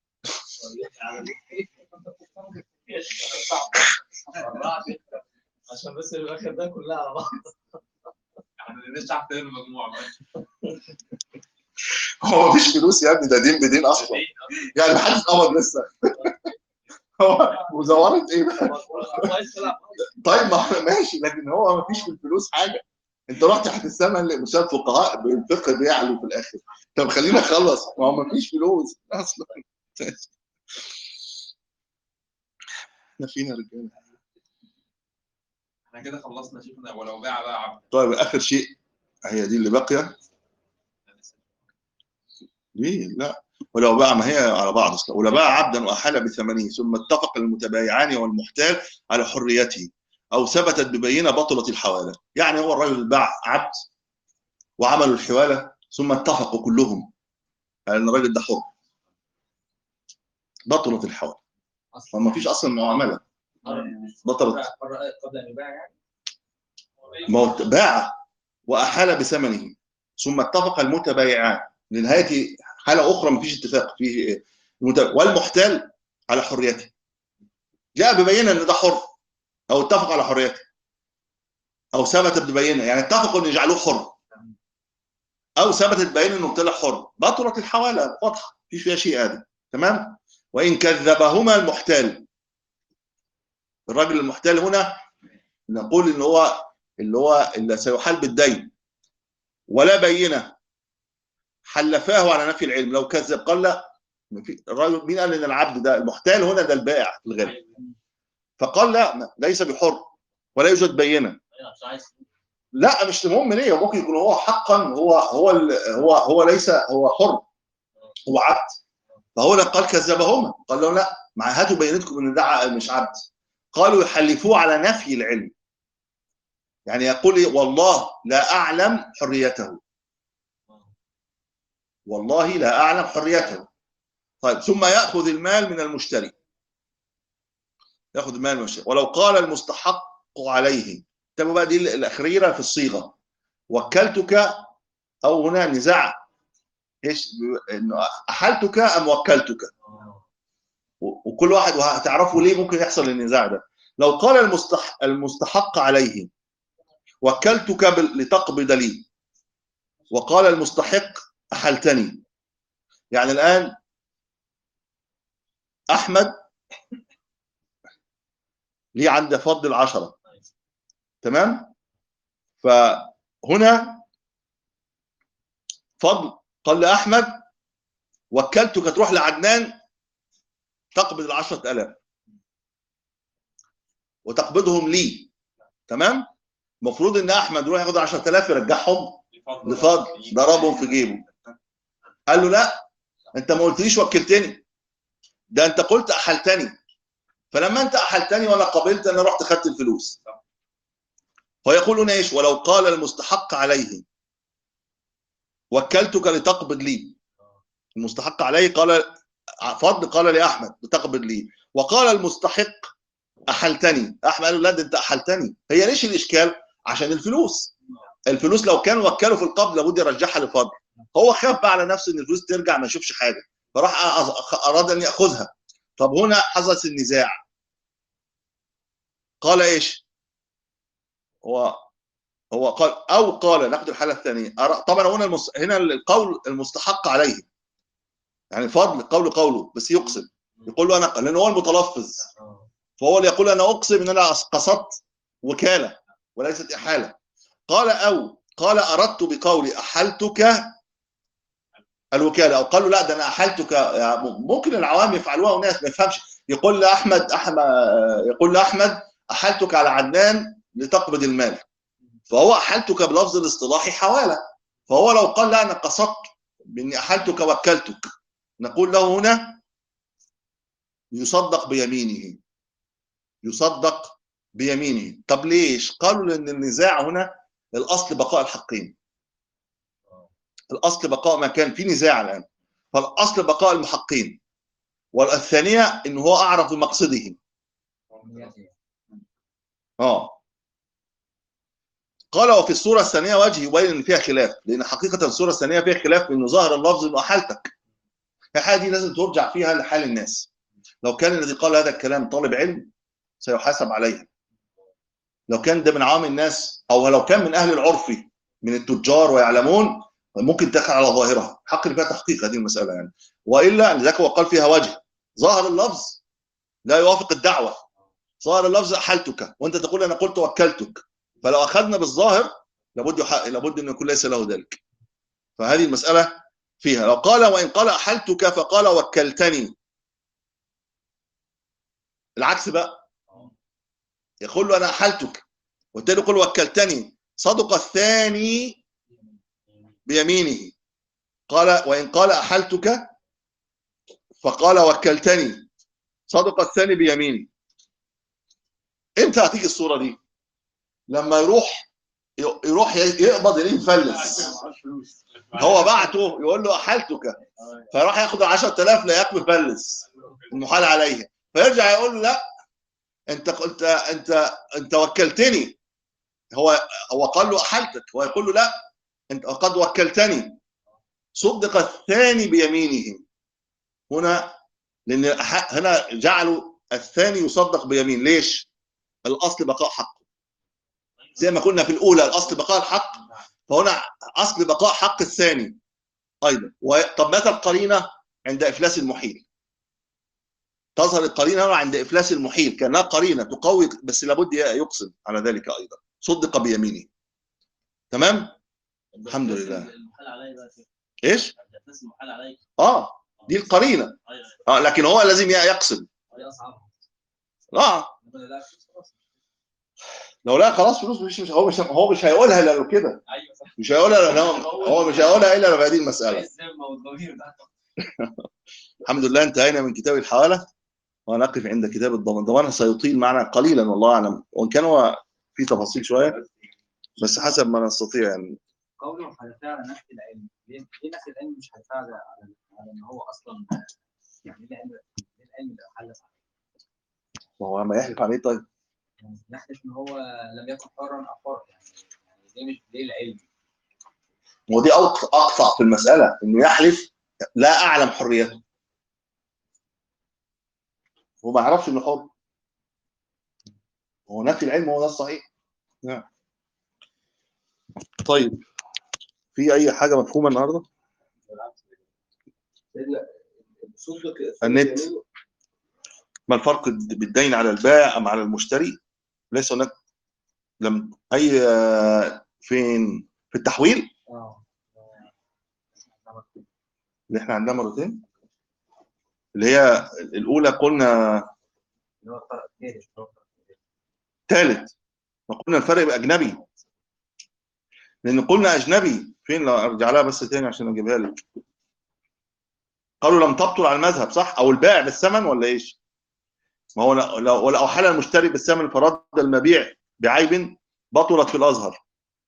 عشان بس الاخر ده كلها على بعض احنا لسه تحت المجموعه بقى. هو مفيش فلوس يا ابني ده دين بدين اصلا يعني محدش قبض لسه هو مزورة ايه بقى؟ طيب ما هو ماشي لكن هو مفيش في الفلوس حاجه انت رحت تحت السماء لمستشفى الفقهاء الفقه بيعلو في الاخر طب خلينا نخلص ما هو مفيش فلوس اصلا احنا فينا رجاله احنا كده خلصنا شيخنا ولو باع بقى عبد طيب اخر شيء هي دي اللي باقيه ليه لا ولو باع ما هي على بعض اصلا ولو باع عبدا واحال بثمنه ثم اتفق المتبايعان والمحتال على حريته او ثبتت ببينه بطلت الحواله يعني هو الرجل باع عبد وعملوا الحواله ثم اتفقوا كلهم على ان الراجل ده حر بطلت الحواله فما فيش اصلا معامله بطلت قبل ان يباع يعني ما هو باع واحال بثمنه ثم اتفق المتبايعان لنهايه حاله اخرى ما فيش اتفاق فيه المت- والمحتال على حريته جاء ببينه ان ده حر او اتفق على حريته او ثبتت ببينه يعني اتفقوا ان يجعلوه حر او ثبتت ببينه انه طلع حر بطلت الحواله واضحه مفيش فيها شيء هذا تمام وان كذبهما المحتال الراجل المحتال هنا نقول ان هو اللي هو اللي سيحال بالدين ولا بينه حلفاه على نفي العلم لو كذب قال لا ما في- الراجل مين قال ان العبد ده المحتال هنا ده البائع في الغالب فقال لا ما- ليس بحر ولا يوجد بينه عشان عايز لا مش مهم ليه ممكن يكون هو حقا هو هو ال- هو هو ليس هو حر هو عبد فهو لا قال كذبهما قال لهم لا مع هاتوا بينتكم ان ده ع- مش عبد قالوا يحلفوه على نفي العلم يعني يقول إيه؟ والله لا اعلم حريته والله لا اعلم حريته طيب ثم ياخذ المال من المشتري ياخذ المال من المشتري ولو قال المستحق عليه تبقى بقى دي الاخيره في الصيغه وكلتك او هنا نزاع ايش انه احلتك ام وكلتك و- وكل واحد وهتعرفوا ليه ممكن يحصل النزاع ده لو قال المستح المستحق عليه وكلتك بال- لتقبض لي وقال المستحق احلتني يعني الان احمد ليه عند فضل العشره تمام فهنا فضل قال لاحمد وكلتك تروح لعدنان تقبض العشرة آلاف وتقبضهم لي تمام المفروض ان احمد يروح ياخد 10000 يرجعهم لفضل ضربهم في جيبه قال له لا انت ما قلتليش وكلتني ده انت قلت احلتني فلما انت احلتني وانا قبلت انا رحت خدت الفلوس فيقول هنا ايش ولو قال المستحق عليه وكلتك لتقبض لي المستحق عليه قال فضل قال لاحمد بتقبض لي وقال المستحق احلتني احمد قال له لا ده انت احلتني هي ليش الاشكال عشان الفلوس الفلوس لو كان وكله في القبض لابد يرجعها لفضل هو خاف بقى على نفسه ان الفلوس ترجع ما يشوفش حاجه فراح أ- اراد ان ياخذها طب هنا حدث النزاع قال ايش هو هو قال او قال ناخد الحاله الثانيه أرى- طبعا هنا المس... هنا القول المستحق عليه يعني فضل قول قوله بس يقسم يقول له انا لان هو المتلفظ فهو اللي يقول انا اقسم ان انا قصدت وكاله وليست احاله قال او قال اردت بقولي احلتك الوكاله او قال له لا ده انا احلتك يعني ممكن العوام يفعلوها وناس ما يفهمش يقول لاحمد احمد يقول لاحمد احلتك على عدنان لتقبض المال فهو احلتك بلفظ الاصطلاحي حواله فهو لو قال لا انا قصدت باني احلتك وكلتك نقول له هنا يصدق بيمينه يصدق بيمينه طب ليش قالوا لان النزاع هنا الاصل بقاء الحقين الاصل بقاء ما كان في نزاع الان فالاصل بقاء المحقين والثانيه ان هو اعرف بمقصده اه قال وفي الصوره الثانيه وجه يبين ان فيها خلاف لان حقيقه الصوره الثانيه فيها خلاف انه ظاهر اللفظ انه احالتك الحاله دي لازم ترجع فيها لحال الناس لو كان الذي قال هذا الكلام طالب علم سيحاسب عليها لو كان ده من عوام الناس او لو كان من اهل العرف من التجار ويعلمون ممكن تقع على ظاهرها حق فيها تحقيق هذه المساله يعني والا لذلك هو قال فيها وجه ظاهر اللفظ لا يوافق الدعوه ظاهر اللفظ احلتك وانت تقول انا قلت وكلتك فلو اخذنا بالظاهر لابد يحق لابد ان يكون ليس له ذلك فهذه المساله فيها لو قال وان قال احلتك فقال وكلتني العكس بقى يقول له انا احلتك والتاني يقول وكلتني صدق الثاني بيمينه قال وان قال احلتك فقال وكلتني صدق الثاني بيمينه امتى هتيجي الصوره دي لما يروح يروح يقبض يلاقيه مفلس هو بعته يقول له احلتك فراح ياخد 10000 لا يقبل مفلس المحال عليه فيرجع يقول له لا انت انت انت انت وكلتني هو هو قال له احلتك هو يقول له لا انت قد وكلتني صدق الثاني بيمينه هنا لان هنا جعلوا الثاني يصدق بيمين ليش؟ الاصل بقاء حقه زي ما قلنا في الاولى الاصل بقاء الحق فهنا اصل بقاء حق الثاني ايضا طب متى القرينه عند افلاس المحيل تظهر القرينه هنا عند افلاس المحيل كانها قرينه تقوي بس لابد يقسم على ذلك ايضا صدق بيمينه تمام الحمد لله المحال علي بقى كده. ايش الناس المحال علي اه دي القرينه ايوه اه لكن هو لازم يقسم هي اصعب اه نقول لا خلاص لو لا خلاص فلوس مش, مش هو مش هو مش هيقولها الا لو كده ايوه صح مش هيقولها لأن هو, هو مش هيقولها الا لو هذه المساله الذمه والضمير ده الحمد لله انتهينا من كتاب الحواله ونقف عند كتاب الضمان الضمان سيطيل معنا قليلا والله اعلم وان كان هو في تفاصيل شويه بس حسب ما نستطيع يعني قوله حدثها على نفس العلم ليه ليه نفس العلم مش حدثها على على على ان هو اصلا يعني ليه العلم ليه العلم ده حلف عليه؟ ما هو ما يحلف عليه طيب يعني نحلف ان هو لم يكن حرا او حر يعني يعني ليه مش ليه العلم؟ ودي أقط- اقطع في المساله انه يحلف لا اعلم حريته هو ما يعرفش انه حر هو نفي العلم هو ده الصحيح نعم طيب في اي حاجه مفهومه النهارده سيدنا الاصول ده ك- النت. ما الفرق بالدين على البائع ام على المشتري ليس هناك لم اي آه، فين في التحويل اه اللي احنا عندنا مرتين اللي هي الاولى قلنا اللي هو الطرف الثالث اللي هو الطرف الثالث. ثالث ما قلنا الفرق باجنبي لان قلنا اجنبي فين لو ارجع لها بس تاني عشان اجيبها لك قالوا لم تبطل على المذهب صح او البائع بالثمن ولا ايش ما هو لو لو لو حال المشتري بالثمن فرد المبيع بعيب بطلت في الازهر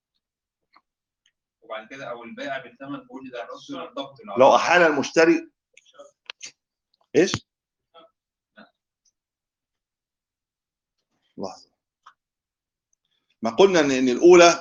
وبعد كده او البائع بالثمن وجد الرسول الضبط لو احال المشتري ايش لحظه ما قلنا ان إن الاولى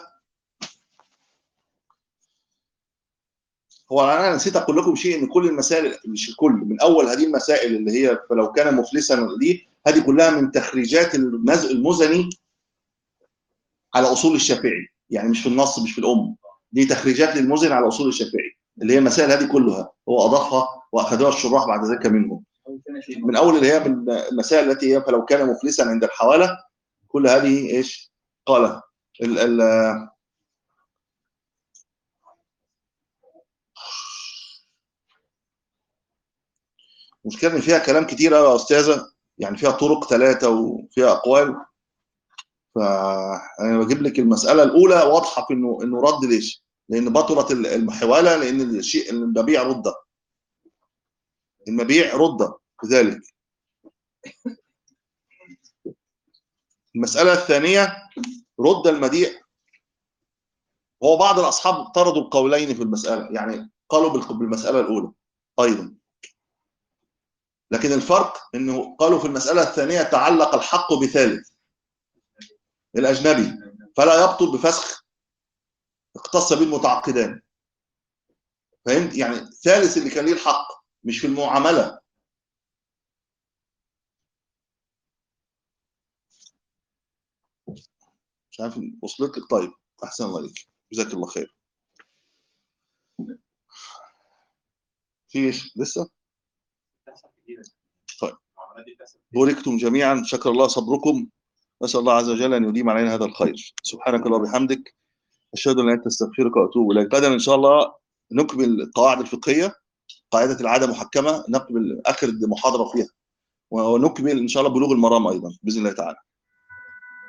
هو انا نسيت اقول لكم شيء ان كل المسائل مش الكل من اول هذه المسائل اللي هي فلو كان مفلسا دي هذه كلها من تخريجات المز- المزني على اصول الشافعي يعني مش في النص مش في الام دي تخريجات للمزني على اصول الشافعي اللي هي المسائل هذه كلها هو اضافها واخذوها الشراح بعد ذلك منهم أول سنة شيء من اول اللي هي من المسائل التي هي فلو كان مفلسا عند الحواله كل هذه ايش قال ال ال المشكله ان فيها كلام كتير قوي يا استاذه يعني فيها طرق ثلاثه وفيها اقوال فانا بجيب لك المساله الاولى واضحه في انه انه رد ليش؟ لان بطلت الحواله لان الشيء المبيع رد المبيع رد كذلك المساله الثانيه رد المبيع هو بعض الاصحاب طردوا القولين في المساله يعني قالوا بالق- بالمساله الاولى ايضا لكن الفرق انه قالوا في المساله الثانيه تعلق الحق بثالث الاجنبي فلا يبطل بفسخ اختص به المتعاقدان فهمت يعني الثالث اللي كان ليه الحق مش في المعامله مش عارف وصلت لك طيب احسن الله عليك جزاك الله خير في إيش؟ لسه بتحصل كتير طيب. المعاملات دي بتحصل كتير. بوركتم جميعا شكر الله صبركم نسال الله عز وجل ان يديم علينا هذا الخير سبحانك اللهم وبحمدك اشهد ان لا اله الا انت استغفرك واتوب اليك غدا ان شاء الله نكمل القواعد الفقهيه قاعده العاده محكمه نقبل اخر محاضره فيها ونكمل ان شاء الله بلوغ المرام ايضا باذن الله تعالى